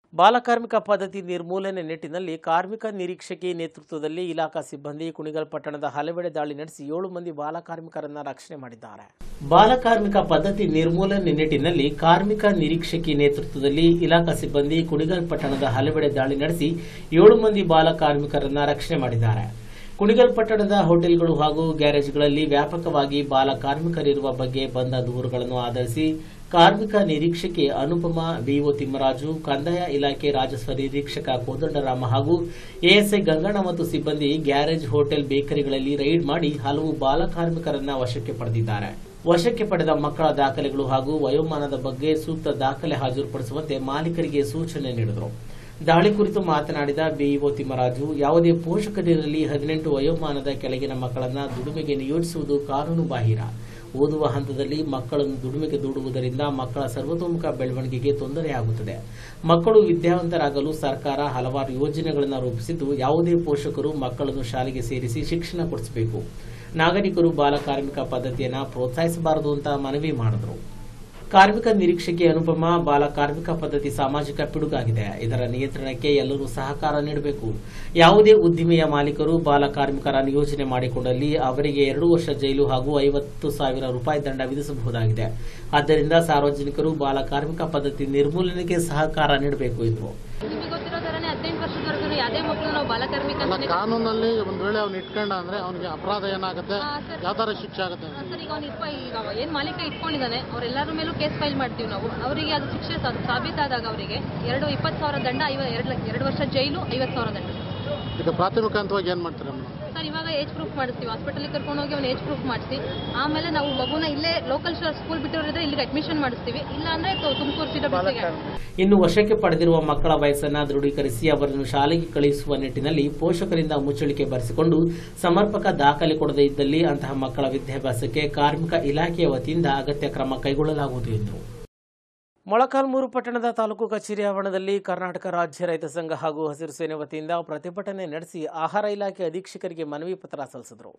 ಬಾಲಕಾರ್ಮಿಕ ಪದ್ಧತಿ ನಿರ್ಮೂಲನೆ ನಿಟ್ಟಿನಲ್ಲಿ ಕಾರ್ಮಿಕ ನಿರೀಕ್ಷಕಿ ನೇತೃತ್ವದಲ್ಲಿ ಇಲಾಖಾ ಸಿಬ್ಬಂದಿ ಕುಣಿಗಲ್ ಪಟ್ಟಣದ ಹಲವೆಡೆ ದಾಳಿ ನಡೆಸಿ ಏಳು ಮಂದಿ ಬಾಲಕಾರ್ಮಿಕರನ್ನ ರಕ್ಷಣೆ ಮಾಡಿದ್ದಾರೆ ಬಾಲಕಾರ್ಮಿಕ ಪದ್ಧತಿ ನಿರ್ಮೂಲನೆ ನಿಟ್ಟಿನಲ್ಲಿ ಕಾರ್ಮಿಕ ನಿರೀಕ್ಷಕಿ ನೇತೃತ್ವದಲ್ಲಿ ಇಲಾಖಾ ಸಿಬ್ಬಂದಿ ಕುಣಿಗಲ್ ಪಟ್ಟಣದ ಹಲವೆಡೆ ದಾಳಿ ನಡೆಸಿ ಏಳು ಮಂದಿ ಬಾಲಕಾರ್ಮಿಕರನ್ನ ರಕ್ಷಣೆ ಮಾಡಿದ್ದಾರೆ ಕುಣಿಗಲ್ ಪಟ್ಟಣದ ಹೋಟೆಲ್ಗಳು ಹಾಗೂ ಗ್ಯಾರೇಜ್ಗಳಲ್ಲಿ ವ್ಯಾಪಕವಾಗಿ ಬಾಲ ಕಾರ್ಮಿಕರಿರುವ ಬಗ್ಗೆ ಬಂದ ದೂರುಗಳನ್ನು ಆಧರಿಸಿ ಕಾರ್ಮಿಕ ನಿರೀಕ್ಷಕಿ ಅನುಪಮ ಬಿಒ ತಿಮ್ಮರಾಜು ಕಂದಾಯ ಇಲಾಖೆ ರಾಜಸ್ವ ನಿರೀಕ್ಷಕ ಕೋದಂಡರಾಮ ಹಾಗೂ ಎಎಸ್ಐ ಗಂಗಣ್ಣ ಮತ್ತು ಸಿಬ್ಬಂದಿ ಗ್ಯಾರೇಜ್ ಹೋಟೆಲ್ ಬೇಕರಿಗಳಲ್ಲಿ ರೈಡ್ ಮಾಡಿ ಹಲವು ಬಾಲ ಕಾರ್ಮಿಕರನ್ನ ವಶಕ್ಕೆ ಪಡೆದಿದ್ದಾರೆ ವಶಕ್ಕೆ ಪಡೆದ ಮಕ್ಕಳ ದಾಖಲೆಗಳು ಹಾಗೂ ವಯೋಮಾನದ ಬಗ್ಗೆ ಸೂಕ್ತ ದಾಖಲೆ ಹಾಜರುಪಡಿಸುವಂತೆ ಮಾಲೀಕರಿಗೆ ಸೂಚನೆ ನೀಡಿದರು ದಾಳಿ ಕುರಿತು ಮಾತನಾಡಿದ ಬಿಇಒ ತಿಮ್ಮರಾಜು ಯಾವುದೇ ಪೋಷಕರಿರಲಿ ಹದಿನೆಂಟು ವಯೋಮಾನದ ಕೆಳಗಿನ ಮಕ್ಕಳನ್ನ ದುಡಿಮೆಗೆ ನಿಯೋಜಿಸುವುದು ಕಾನೂನು ಬಾಹಿರ ಓದುವ ಹಂತದಲ್ಲಿ ಮಕ್ಕಳನ್ನು ದುಡಿಮೆಗೆ ದೂಡುವುದರಿಂದ ಮಕ್ಕಳ ಸರ್ವತೋಮುಖ ಬೆಳವಣಿಗೆಗೆ ತೊಂದರೆಯಾಗುತ್ತದೆ ಮಕ್ಕಳು ವಿದ್ಯಾವಂತರಾಗಲು ಸರ್ಕಾರ ಹಲವಾರು ಯೋಜನೆಗಳನ್ನು ರೂಪಿಸಿದ್ದು ಯಾವುದೇ ಪೋಷಕರು ಮಕ್ಕಳನ್ನು ಶಾಲೆಗೆ ಸೇರಿಸಿ ಶಿಕ್ಷಣ ಕೊಡಿಸಬೇಕು ನಾಗರಿಕರು ಬಾಲ ಕಾರ್ಮಿಕ ಪದ್ಧತಿಯನ್ನು ಪ್ರೋತ್ಸಾಹಿಸಬಾರದು ಅಂತ ಮನವಿ ಮಾಡಿದರು ಕಾರ್ಮಿಕ ನಿರೀಕ್ಷೆಗೆ ಅನುಪಮ ಬಾಲ ಕಾರ್ಮಿಕ ಪದ್ಧತಿ ಸಾಮಾಜಿಕ ಪಿಡುಗಾಗಿದೆ ಇದರ ನಿಯಂತ್ರಣಕ್ಕೆ ಎಲ್ಲರೂ ಸಹಕಾರ ನೀಡಬೇಕು ಯಾವುದೇ ಉದ್ದಿಮೆಯ ಮಾಲೀಕರು ಬಾಲ ಕಾರ್ಮಿಕರ ನಿಯೋಜನೆ ಮಾಡಿಕೊಂಡಲ್ಲಿ ಅವರಿಗೆ ಎರಡು ವರ್ಷ ಜೈಲು ಹಾಗೂ ಐವತ್ತು ಸಾವಿರ ರೂಪಾಯಿ ದಂಡ ವಿಧಿಸಬಹುದಾಗಿದೆ ಆದ್ದರಿಂದ ಸಾರ್ವಜನಿಕರು ಬಾಲ ಕಾರ್ಮಿಕ ಪದ್ಧತಿ ನಿರ್ಮೂಲನೆಗೆ ಸಹಕಾರ ನೀಡಬೇಕು ಎಂದರು ನಿಮಗೆ ಗೊತ್ತಿರೋ ಥರನೇ ಹದಿನೆಂಟು ವರ್ಷದವರೆಗೂ ಯಾವುದೇ ಮಕ್ಕಳು ನಾವು ಬಾಲಕಾರ್ಮಿಕ ಅಲ್ಲ ಅಂತಾನೆ ಕಾನೂನಲ್ಲಿ ಒಂದ್ ವೇಳೆ ಅವ್ನು ಇಟ್ಕೊಂಡ ಅಂದ್ರೆ ಅವನಿಗೆ ಅಪರಾಧ ಏನಾಗುತ್ತೆ ಯಾವ ತರ ಶಿಕ್ಷೆ ಆಗುತ್ತೆ ಸರ್ ಈಗ ಅವ್ನು ಇಪ್ಪ ಈಗ ಅವ ಏನ್ ಮಾಲೀಕ ಇಟ್ಕೊಂಡಿದ್ದಾನೆ ಅವರೆಲ್ಲರ ಮೇಲೂ ಕೇಸ್ ಫೈಲ್ ಮಾಡ್ತೀವಿ ನಾವು ಅವರಿಗೆ ಅದು ಶಿಕ್ಷೆ ಸಾ- ಸಾಬೀತಾದಾಗ ಅವರಿಗೆ ಎರಡು ಇಪ್ಪತ್ತು ಸಾವಿರ ದಂಡ ಐವ ಎರಡು ಲಕ್ಷ ಎರಡು ವರ್ಷ ಜೈಲು ಐವತ್ತು ಸಾವಿರ ದಂಡ ಈಗ ಪ್ರಾಥಮಿಕ ಹಂತವಾಗಿ ಏನ್ ಮಾಡ್ತಾರೆ ಮೇಡಮ್ ಸರ್ ಇವಾಗ ಏಜ್ ಪ್ರೂಫ್ ಮಾಡಿಸ್ತೀವಿ ಹಾಸ್ಪಿಟಲ್ಗೆ ಕರ್ಕೊಂಡು ಹೋಗಿ ಅವ್ನು ಏಜ್ ಪ್ರೂಫ್ ಮಾಡಿಸಿ ಆಮೇಲೆ ನಾವು ಮಗುನ ಇಲ್ಲೇ ಲೋಕಲ್ ಸ್ಕೂಲ್ ಬಿಟ್ಟವರಿದ್ರೆ ಇಲ್ಲಿಗೆ ಅಡ್ಮಿಷನ್ ಮಾಡಿಸ್ತೀವಿ ಇಲ್ಲ ಅಂದ್ರೆ ತುಮಕೂರು ಸಿಡಬ್ಲ್ಯೂಸಿಗೆ ಇನ್ನು ವಶಕ್ಕೆ ಪಡೆದಿರುವ ಮಕ್ಕಳ ವಯಸ್ಸನ್ನ ದೃಢೀಕರಿಸಿ ಅವರನ್ನು ಶಾಲೆಗೆ ಕಳುಹಿಸುವ ನಿಟ್ಟಿನಲ್ಲಿ ಪೋಷಕರಿಂದ ಮುಚ್ಚಳಿಕೆ ಬರೆಸಿಕೊಂಡು ಸಮರ್ಪಕ ದಾಖಲೆ ಕೊಡದೇ ಇದ್ದಲ್ಲಿ ಅಂತಹ ಮಕ್ಕಳ ವಿದ್ಯಾಭ್ಯಾಸಕ್ಕೆ ಕಾರ್ಮಿಕ ಇಲಾಖೆಯ ವತಿಯಿಂದ ಅಗತ್ಯ ಕ್ರಮ ಕೈಗೊಳ್ಳಲಾಗುವುದು ಎಂದರು ಮೊಳಕಾಲ್ಮೂರು ಪಟ್ಟಣದ ತಾಲೂಕು ಕಚೇರಿ ಆವರಣದಲ್ಲಿ ಕರ್ನಾಟಕ ರಾಜ್ಯ ರೈತ ಸಂಘ ಹಾಗೂ ಹಸಿರು ಸೇನೆ ವತಿಯಿಂದ ಪ್ರತಿಭಟನೆ ನಡೆಸಿ ಆಹಾರ ಇಲಾಖೆ ಅಧೀಕ್ಷಕರಿಗೆ ಮನವಿ ಪತ್ರ ಸಲ್ಲಿಸಿದರು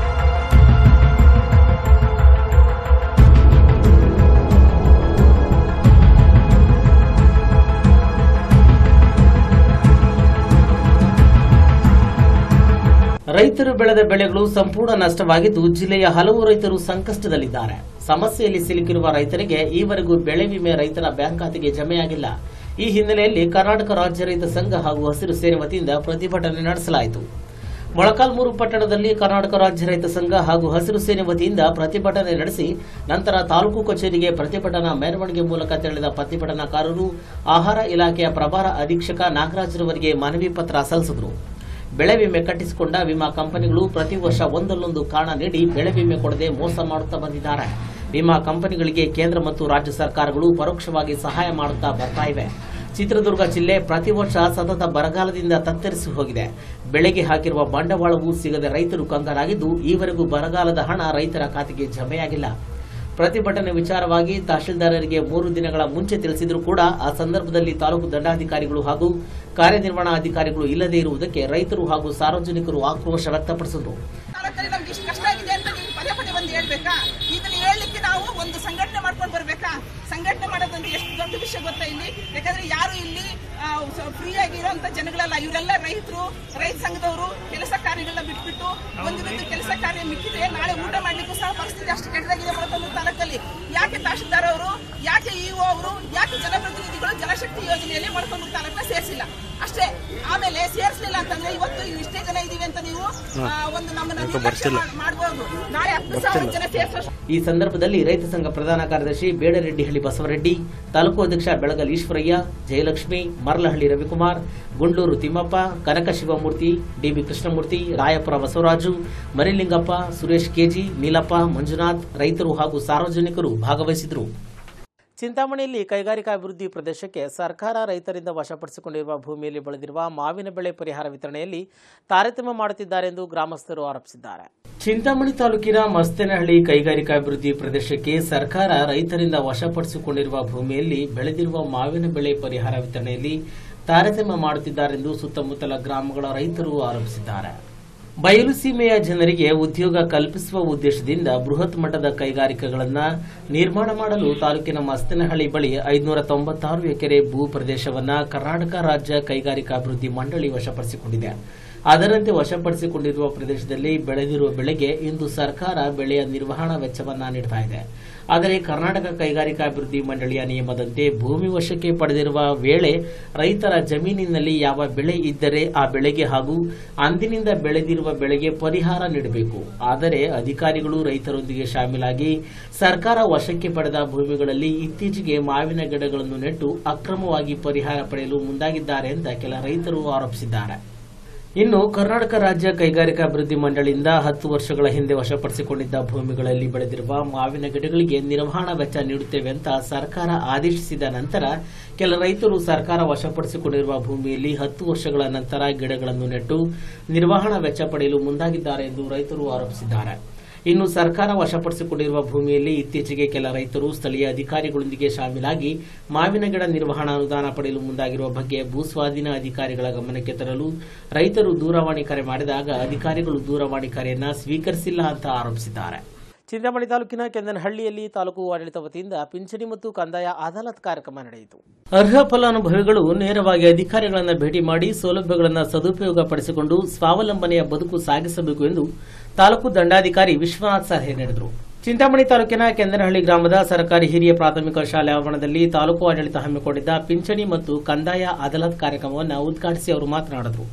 ರೈತರು ಬೆಳೆದ ಬೆಳೆಗಳು ಸಂಪೂರ್ಣ ನಷ್ಟವಾಗಿದ್ದು ಜಿಲ್ಲೆಯ ಹಲವು ರೈತರು ಸಂಕಷ್ಟದಲ್ಲಿದ್ದಾರೆ ಸಮಸ್ಯೆಯಲ್ಲಿ ಸಿಲುಕಿರುವ ರೈತರಿಗೆ ಈವರೆಗೂ ಬೆಳೆ ವಿಮೆ ರೈತರ ಬ್ಯಾಂಕ್ ಖಾತೆಗೆ ಜಮೆಯಾಗಿಲ್ಲ ಈ ಹಿನ್ನೆಲೆಯಲ್ಲಿ ಕರ್ನಾಟಕ ರಾಜ್ಯ ರೈತ ಸಂಘ ಹಾಗೂ ಹಸಿರು ಸೇನೆ ವತಿಯಿಂದ ಪ್ರತಿಭಟನೆ ನಡೆಸಲಾಯಿತು ಮೊಳಕಾಲ್ಮೂರು ಪಟ್ಟಣದಲ್ಲಿ ಕರ್ನಾಟಕ ರಾಜ್ಯ ರೈತ ಸಂಘ ಹಾಗೂ ಹಸಿರು ಸೇನೆ ವತಿಯಿಂದ ಪ್ರತಿಭಟನೆ ನಡೆಸಿ ನಂತರ ತಾಲೂಕು ಕಚೇರಿಗೆ ಪ್ರತಿಭಟನಾ ಮೆರವಣಿಗೆ ಮೂಲಕ ತೆರಳಿದ ಪ್ರತಿಭಟನಾಕಾರರು ಆಹಾರ ಇಲಾಖೆಯ ಪ್ರಭಾರ ಅಧೀಕ್ಷಕ ನಾಗರಾಜ್ರವರಿಗೆ ಮನವಿ ಪತ್ರ ಸಲ್ಲಿಸಿದರು ಬೆಳೆ ವಿಮೆ ಕಟ್ಟಿಸಿಕೊಂಡ ವಿಮಾ ಕಂಪನಿಗಳು ಪ್ರತಿ ವರ್ಷ ಒಂದಲ್ಲೊಂದು ಕಾರಣ ನೀಡಿ ಬೆಳೆ ವಿಮೆ ಕೊಡದೆ ಮೋಸ ಮಾಡುತ್ತಾ ಬಂದಿದ್ದಾರೆ ವಿಮಾ ಕಂಪನಿಗಳಿಗೆ ಕೇಂದ್ರ ಮತ್ತು ರಾಜ್ಯ ಸರ್ಕಾರಗಳು ಪರೋಕ್ಷವಾಗಿ ಸಹಾಯ ಮಾಡುತ್ತಾ ಬರ್ತಾ ಇವೆ ಚಿತ್ರದುರ್ಗ ಜಿಲ್ಲೆ ಪ್ರತಿ ವರ್ಷ ಸತತ ಬರಗಾಲದಿಂದ ತತ್ತರಿಸಿ ಹೋಗಿದೆ ಬೆಳೆಗೆ ಹಾಕಿರುವ ಬಂಡವಾಳವೂ ಸಿಗದೆ ರೈತರು ಕಂಗಾಲಾಗಿದ್ದು ಈವರೆಗೂ ಬರಗಾಲದ ಹಣ ರೈತರ ಖಾತೆಗೆ ಜಮೆಯಾಗಿಲ್ಲ ಪ್ರತಿಭಟನೆ ವಿಚಾರವಾಗಿ ತಹಶೀಲ್ದಾರರಿಗೆ ಮೂರು ದಿನಗಳ ಮುಂಚೆ ತಿಳಿಸಿದರೂ ಕೂಡ ಆ ಸಂದರ್ಭದಲ್ಲಿ ತಾಲೂಕು ದಂಡಾಧಿಕಾರಿಗಳು ಹಾಗೂ ಕಾರ್ಯನಿರ್ವಹಣಾಧಿಕಾರಿಗಳು ಇಲ್ಲದೇ ಇರುವುದಕ್ಕೆ ರೈತರು ಹಾಗೂ ಸಾರ್ವಜನಿಕರು ಆಕ್ರೋಶ ವ್ಯಕ್ತಪಡಿಸಿದರು ತಾಲೂಕಲ್ಲಿ ನಮ್ಗೆ ಇಷ್ಟು ಕಷ್ಟ ಆಗಿದೆ ಅಂತ ನೀವು ಪದೇ ಪದೇ ಬಂದು ಹೇಳ್ಬೇಕಾ ಇದನ್ನ ಹೇಳಲಿಕ್ಕೆ ನಾವು ಒಂದು ಸಂಘಟನೆ ಮಾಡ್ಕೊಂಡು ಬರ್ಬೇಕಾ ಸಂಘಟನೆ ಮಾಡೋದಂದ್ರೆ ಎಷ್ಟು ದೊಡ್ಡ ವಿಷಯ ಗೊತ್ತಾ ಇಲ್ಲಿ ಯಾಕಂದ್ರೆ ಯಾರು ಇಲ್ಲಿ ಫ್ರೀ ಆಗಿರೋಂಥ ಜನಗಳಲ್ಲ ಇವರೆಲ್ಲ ರೈತರು ರೈತ ಸಂಘದವರು ಕೆಲಸ ಕಾರ್ಯಗಳನ್ನ ಬಿಟ್ಬಿಟ್ಟು ಒಂದು ಬಿದ್ದು ಕೆಲಸ ಕಾರ್ಯ ಮಿಕ್ಕಿದ್ರೆ ನಾಳೆ ಊಟ ಮಾಡ್ಲಿಕ್ಕೂ ಸಹ ಪರಿಸ್ಥಿತಿ ಅಷ್ಟು ಕೆಟ್ಟದಾಗಿದೆ ಮೊಳಕಾಲ್ಮೂರು ತಾಲೂಕಲ್ಲಿ ಯಾಕೆ ತಹಶೀಲ್ದಾರ್ ಅವರು ಯಾಕೆ ಇಒ ಅವರು ಯಾಕೆ ಜನಪ್ರತಿನಿಧಿಗಳು ಜಲಶಕ್ತಿ ಯೋಜನೆಯಲ್ಲಿ ಮೊಳಕಾಲ್ಮೂರು ತಾಲೂಕನ್ನ ಸೇರಿಸಿಲ್ಲ ಅಷ್ಟೇ ಆಮೇಲೆ ಸೇರಿಸಲಿಲ್ಲ ಅಂತಂದ್ರೆ ಇವತ್ತು ಇಷ್ಟೇ ಜನ ಇದೀವಿ ಅಂತ ನೀವು ಆ, ಒಂದು ನಮ್ಮನ್ನ ನಿರ್ಲಕ್ಷ್ಯ ಮಾಡ್- ಮಾಡ್ಬೋದು ನಾಳೆ ಹತ್ತು ಸಾವಿರ ಜನ ಸೇರಿಸೋ ಈ ಸಂದರ್ಭದಲ್ಲಿ ರೈತ ಸಂಘ ಪ್ರಧಾನ ಕಾರ್ಯದರ್ಶಿ ಬೇಡರೆಡ್ಡಿಹಳ್ಳಿ ಬಸವರೆಡ್ಡಿ ತಾಲೂಕು ಅಧ್ಯಕ್ಷ ಬೆಳಗಲ್ ಈಶ್ವರಯ್ಯ ಜಯಲಕ್ಷ್ಮಿ ಮರ್ಲಹಳ್ಳಿ ರವಿಕುಮಾರ್ ಗುಂಡೂರು ತಿಮ್ಮಪ್ಪ ಕನಕ ಶಿವಮೂರ್ತಿ ಡಿಬಿ ಕೃಷ್ಣಮೂರ್ತಿ ರಾಯಪುರ ಬಸವರಾಜು ಮರಿಲಿಂಗಪ್ಪ ಸುರೇಶ್ ಕೆಜಿ ನೀಲಪ್ಪ ಮಂಜುನಾಥ್ ರೈತರು ಹಾಗೂ ಸಾರ್ವಜನಿಕರು ಭಾಗವಹಿಸಿದರು ಚಿಂತಾಮಣಿಯಲ್ಲಿ ಕೈಗಾರಿಕಾ ಅಭಿವೃದ್ಧಿ ಪ್ರದೇಶಕ್ಕೆ ಸರ್ಕಾರ ರೈತರಿಂದ ವಶಪಡಿಸಿಕೊಂಡಿರುವ ಭೂಮಿಯಲ್ಲಿ ಬೆಳೆದಿರುವ ಮಾವಿನ ಬೆಳೆ ಪರಿಹಾರ ವಿತರಣೆಯಲ್ಲಿ ತಾರತಮ್ಯ ಮಾಡುತ್ತಿದ್ದಾರೆ ಎಂದು ಗ್ರಾಮಸ್ಥರು ಆರೋಪಿಸಿದ್ದಾರೆ ಚಿಂತಾಮಣಿ ತಾಲೂಕಿನ ಮಸ್ತೇನಹಳ್ಳಿ ಕೈಗಾರಿಕಾ ಅಭಿವೃದ್ಧಿ ಪ್ರದೇಶಕ್ಕೆ ಸರ್ಕಾರ ರೈತರಿಂದ ವಶಪಡಿಸಿಕೊಂಡಿರುವ ಭೂಮಿಯಲ್ಲಿ ಬೆಳೆದಿರುವ ಮಾವಿನ ಬೆಳೆ ಪರಿಹಾರ ವಿತರಣೆಯಲ್ಲಿ ತಾರತಮ್ಯ ಮಾಡುತ್ತಿದ್ದಾರೆಂದು ಸುತ್ತಮುತ್ತಲ ಗ್ರಾಮಗಳ ರೈತರು ಆರೋಪಿಸಿದ್ದಾರೆ ಬಯಲು ಸೀಮೆಯ ಜನರಿಗೆ ಉದ್ಯೋಗ ಕಲ್ಪಿಸುವ ಉದ್ದೇಶದಿಂದ ಬೃಹತ್ ಮಟ್ಟದ ಕೈಗಾರಿಕೆಗಳನ್ನು ನಿರ್ಮಾಣ ಮಾಡಲು ತಾಲೂಕಿನ ಮಸ್ತನಹಳ್ಳಿ ಬಳಿ ಐದುನೂರ ತೊಂಬತ್ತಾರು ಎಕರೆ ಭೂ ಪ್ರದೇಶವನ್ನು ಕರ್ನಾಟಕ ರಾಜ್ಯ ಕೈಗಾರಿಕಾಭಿವೃದ್ಧಿ ಮಂಡಳಿ ವಶಪಡಿಸಿಕೊಂಡಿದೆ ಅದರಂತೆ ವಶಪಡಿಸಿಕೊಂಡಿರುವ ಪ್ರದೇಶದಲ್ಲಿ ಬೆಳೆದಿರುವ ಬೆಳೆಗೆ ಇಂದು ಸರ್ಕಾರ ಬೆಳೆಯ ನಿರ್ವಹಣಾ ವೆಚ್ಚವನ್ನ ನೀಡ್ತಾ ಇದೆ ಆದರೆ ಕರ್ನಾಟಕ ಕೈಗಾರಿಕಾಭಿವೃದ್ಧಿ ಮಂಡಳಿಯ ನಿಯಮದಂತೆ ಭೂಮಿ ವಶಕ್ಕೆ ಪಡೆದಿರುವ ವೇಳೆ ರೈತರ ಜಮೀನಿನಲ್ಲಿ ಯಾವ ಬೆಳೆ ಇದ್ದರೆ ಆ ಬೆಳೆಗೆ ಹಾಗೂ ಅಂದಿನಿಂದ ಬೆಳೆದಿರುವ ಬೆಳೆಗೆ ಪರಿಹಾರ ನೀಡಬೇಕು ಆದರೆ ಅಧಿಕಾರಿಗಳು ರೈತರೊಂದಿಗೆ ಶಾಮೀಲಾಗಿ ಸರ್ಕಾರ ವಶಕ್ಕೆ ಪಡೆದ ಭೂಮಿಗಳಲ್ಲಿ ಇತ್ತೀಚೆಗೆ ಮಾವಿನ ಗಿಡಗಳನ್ನು ನೆಟ್ಟು ಅಕ್ರಮವಾಗಿ ಪರಿಹಾರ ಪಡೆಯಲು ಮುಂದಾಗಿದ್ದಾರೆ ಅಂತ ಕೆಲ ರೈತರು ಆರೋಪಿಸಿದ್ದಾರೆ ಇನ್ನು ಕರ್ನಾಟಕ ರಾಜ್ಯ ಕೈಗಾರಿಕಾಭಿವೃದ್ಧಿ ಮಂಡಳಿಯಿಂದ ಹತ್ತು ವರ್ಷಗಳ ಹಿಂದೆ ವಶಪಡಿಸಿಕೊಂಡಿದ್ದ ಭೂಮಿಗಳಲ್ಲಿ ಬೆಳೆದಿರುವ ಮಾವಿನ ಗಿಡಗಳಿಗೆ ನಿರ್ವಹಣಾ ವೆಚ್ಚ ನೀಡುತ್ತೇವೆ ಅಂತ ಸರ್ಕಾರ ಆದೇಶಿಸಿದ ನಂತರ ಕೆಲ ರೈತರು ಸರ್ಕಾರ ವಶಪಡಿಸಿಕೊಂಡಿರುವ ಭೂಮಿಯಲ್ಲಿ ಹತ್ತು ವರ್ಷಗಳ ನಂತರ ಗಿಡಗಳನ್ನು ನೆಟ್ಟು ನಿರ್ವಹಣಾ ವೆಚ್ಚ ಪಡೆಯಲು ಮುಂದಾಗಿದ್ದಾರೆ ಎಂದು ರೈತರು ಆರೋಪಿಸಿದ್ದಾರೆ ಇನ್ನು ಸರ್ಕಾರ ವಶಪಡಿಸಿಕೊಂಡಿರುವ ಭೂಮಿಯಲ್ಲಿ ಇತ್ತೀಚೆಗೆ ಕೆಲ ರೈತರು ಸ್ಥಳೀಯ ಅಧಿಕಾರಿಗಳೊಂದಿಗೆ ಶಾಮೀಲಾಗಿ ಮಾವಿನ ಗಿಡ ನಿರ್ವಹಣಾ ಅನುದಾನ ಪಡೆಯಲು ಮುಂದಾಗಿರುವ ಬಗ್ಗೆ ಭೂಸ್ವಾಧೀನ ಅಧಿಕಾರಿಗಳ ಗಮನಕ್ಕೆ ತರಲು ರೈತರು ದೂರವಾಣಿ ಕರೆ ಮಾಡಿದಾಗ ಅಧಿಕಾರಿಗಳು ದೂರವಾಣಿ ಕರೆಯನ್ನ ಸ್ವೀಕರಿಸಿಲ್ಲ ಅಂತ ಆರೋಪಿಸಿದ್ದಾರೆ ಚಿಂತಾಮಣಿ ತಾಲೂಕಿನ ಕೆಂದನಹಳ್ಳಿಯಲ್ಲಿ ತಾಲೂಕು ಆಡಳಿತ ವತಿಯಿಂದ ಪಿಂಚಣಿ ಮತ್ತು ಕಂದಾಯ ಅದಾಲತ್ ಕಾರ್ಯಕ್ರಮ ನಡೆಯಿತು ಅರ್ಹ ಫಲಾನುಭವಿಗಳು ನೇರವಾಗಿ ಅಧಿಕಾರಿಗಳನ್ನು ಭೇಟಿ ಮಾಡಿ ಸೌಲಭ್ಯಗಳನ್ನು ಸದುಪಯೋಗ ಪಡಿಸಿಕೊಂಡು ಸ್ವಾವಲಂಬನೆಯ ಬದುಕು ಸಾಗಿಸಬೇಕು ಎಂದು ತಾಲೂಕು ದಂಡಾಧಿಕಾರಿ ವಿಶ್ವನಾಥ್ ಸಲಹೆ ನೀಡಿದರು ಚಿಂತಾಮಣಿ ತಾಲೂಕಿನ ಕೆಂದನಹಳ್ಳಿ ಗ್ರಾಮದ ಸರ್ಕಾರಿ ಹಿರಿಯ ಪ್ರಾಥಮಿಕ ಶಾಲೆ ಆವರಣದಲ್ಲಿ ತಾಲೂಕು ಆಡಳಿತ ಹಮ್ಮಿಕೊಂಡಿದ್ದ ಪಿಂಚಣಿ ಮತ್ತು ಕಂದಾಯ ಅದಾಲತ್ ಕಾರ್ಯಕ್ರಮವನ್ನು ಉದ್ಘಾಟಿಸಿ ಅವರು ಮಾತನಾಡಿದರು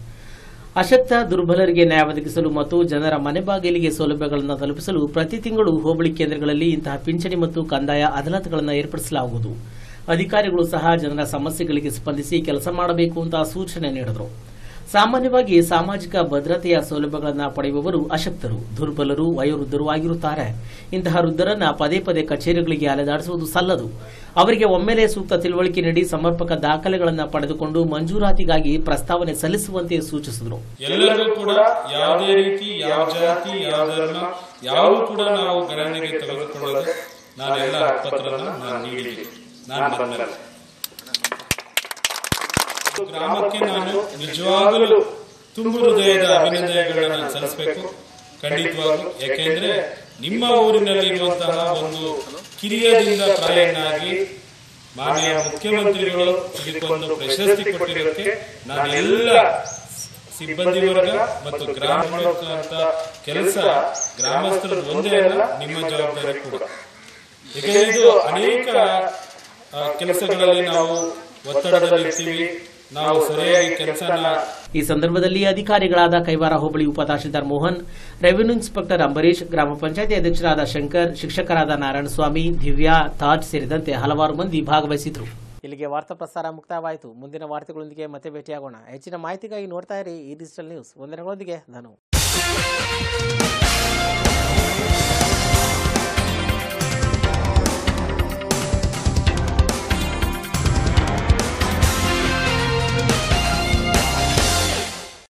ಅಶಕ್ತ ದುರ್ಬಲರಿಗೆ ನ್ಯಾಯ ಒದಗಿಸಲು ಮತ್ತು ಜನರ ಮನೆ ಬಾಗಿಲಿಗೆ ಸೌಲಭ್ಯಗಳನ್ನು ತಲುಪಿಸಲು ಪ್ರತಿ ತಿಂಗಳು ಹೋಬಳಿ ಕೇಂದ್ರಗಳಲ್ಲಿ ಇಂತಹ ಪಿಂಚಣಿ ಮತ್ತು ಕಂದಾಯ ಅದಾಲತ್ಗಳನ್ನು ಏರ್ಪಡಿಸಲಾಗುವುದು ಅಧಿಕಾರಿಗಳು ಸಹ ಜನರ ಸಮಸ್ಯೆಗಳಿಗೆ ಸ್ಪಂದಿಸಿ ಕೆಲಸ ಮಾಡಬೇಕು ಅಂತ ಸೂಚನೆ ನೀಡಿದರು ಸಾಮಾನ್ಯವಾಗಿ ಸಾಮಾಜಿಕ ಭದ್ರತೆಯ ಸೌಲಭ್ಯಗಳನ್ನು ಪಡೆಯುವವರು ಅಶಕ್ತರು ದುರ್ಬಲರು ವಯೋವೃದ್ಧರು ಆಗಿರುತ್ತಾರೆ ಇಂತಹ ವೃದ್ಧರನ್ನ ಪದೇ ಪದೇ ಕಚೇರಿಗಳಿಗೆ ಅಲೆದಾಡಿಸುವುದು ಸಲ್ಲದು ಅವರಿಗೆ ಒಮ್ಮೆಲೆ ಸೂಕ್ತ ತಿಳುವಳಿಕೆ ನೀಡಿ ಸಮರ್ಪಕ ದಾಖಲೆಗಳನ್ನು ಪಡೆದುಕೊಂಡು ಮಂಜೂರಾತಿಗಾಗಿ ಪ್ರಸ್ತಾವನೆ ಸಲ್ಲಿಸುವಂತೆ ಸೂಚಿಸಿದರು ಎಲ್ಲರೂ ಕೂಡ ಯಾವುದೇ ರೀತಿ ಯಾವ ಜಾತಿ ಯಾವ ಧರ್ಮ ಯಾವುದು ಕೂಡ ನಾವು ಗಣನೆಗೆ ತೆಗೆದುಕೊಳ್ಳದೆ ನಾನೆಲ್ಲ ಪತ್ರನ ನಾನು ನೀಡಿದ್ದೀನಿ ನಾನು ಬಂದ ಗ್ರಾಮಕ್ಕೆ ನಾನು ನಿಜವಾಗಲೂ ತುಂಬು ಹೃದಯದ ಅಭಿನಂದನೆಗಳನ್ನ ನಾನು ಸಲ್ಲಿಸಬೇಕು ಖಂಡಿತವಾಗ್ಲು ಯಾಕೆಂದ್ರೆ ನಿಮ್ಮ ಊರಿನಲ್ಲಿರುವಂತಹ ಒಂದು ಕಿರಿಯದಿಂದ ಪ್ರಾಯನಾಗಿ ಮಾನ್ಯ ಮುಖ್ಯಮಂತ್ರಿಗಳು ಇದಕ್ಕೊಂದು ಪ್ರಶಸ್ತಿ ಕೊಟ್ಟಿರೋದಕ್ಕೆ ನಾನು ಎಲ್ಲ ಸಿಬ್ಬಂದಿ ವರ್ಗ ಮತ್ತು ಗ್ರಾಮ ಅಂತ ಕೆಲಸ ಗ್ರಾಮಸ್ಥರ ಒಂದೇ ಅಲ್ಲ ನಿಮ್ಮ ಜವಾಬ್ದಾರಿ ಕೂಡ ಯಾಕೆಂದ್ರೆ ಇದು ಅನೇಕ ಆ, ಕೆಲಸಗಳಲ್ಲಿ ನಾವು ಒತ್ತಡದಲ್ಲಿರ್ತೀವಿ ನಾವು ಸರಿಯಾಗಿ ಕೆಲಸನ ಈ ಸಂದರ್ಭದಲ್ಲಿ ಅಧಿಕಾರಿಗಳಾದ ಕೈವಾರ ಹೋಬಳಿ ಉಪತಹಶೀಲ್ದಾರ್ ಮೋಹನ್ ರೆವಿನ್ಯೂ ಇನ್ಸ್ಪೆಕ್ಟರ್ ಅಂಬರೀಶ್ ಗ್ರಾಮ ಪಂಚಾಯತಿ ಅಧ್ಯಕ್ಷರಾದ ಶಂಕರ್ ಶಿಕ್ಷಕರಾದ ನಾರಾಯಣಸ್ವಾಮಿ ದಿವ್ಯಾ ತಾಜ್ ಸೇರಿದಂತೆ ಹಲವಾರು ಮಂದಿ ಭಾಗವಹಿಸಿದ್ರು ಇಲ್ಲಿಗೆ ವಾರ್ತಾ ಪ್ರಸಾರ ಮುಕ್ತಾಯವಾಯಿತು ಮುಂದಿನ ವಾರ್ತೆಗಳೊಂದಿಗೆ ಮತ್ತೆ ಭೇಟಿಯಾಗೋಣ ಹೆಚ್ಚಿನ ಮಾಹಿತಿಗಾಗಿ ನೋಡ್ತಾ ಇರಿ ಈ ಡಿಜಿಟಲ್ ನ್ಯೂಸ್ ವಂದನೆಗಳೊಂದಿಗೆ ನಾನು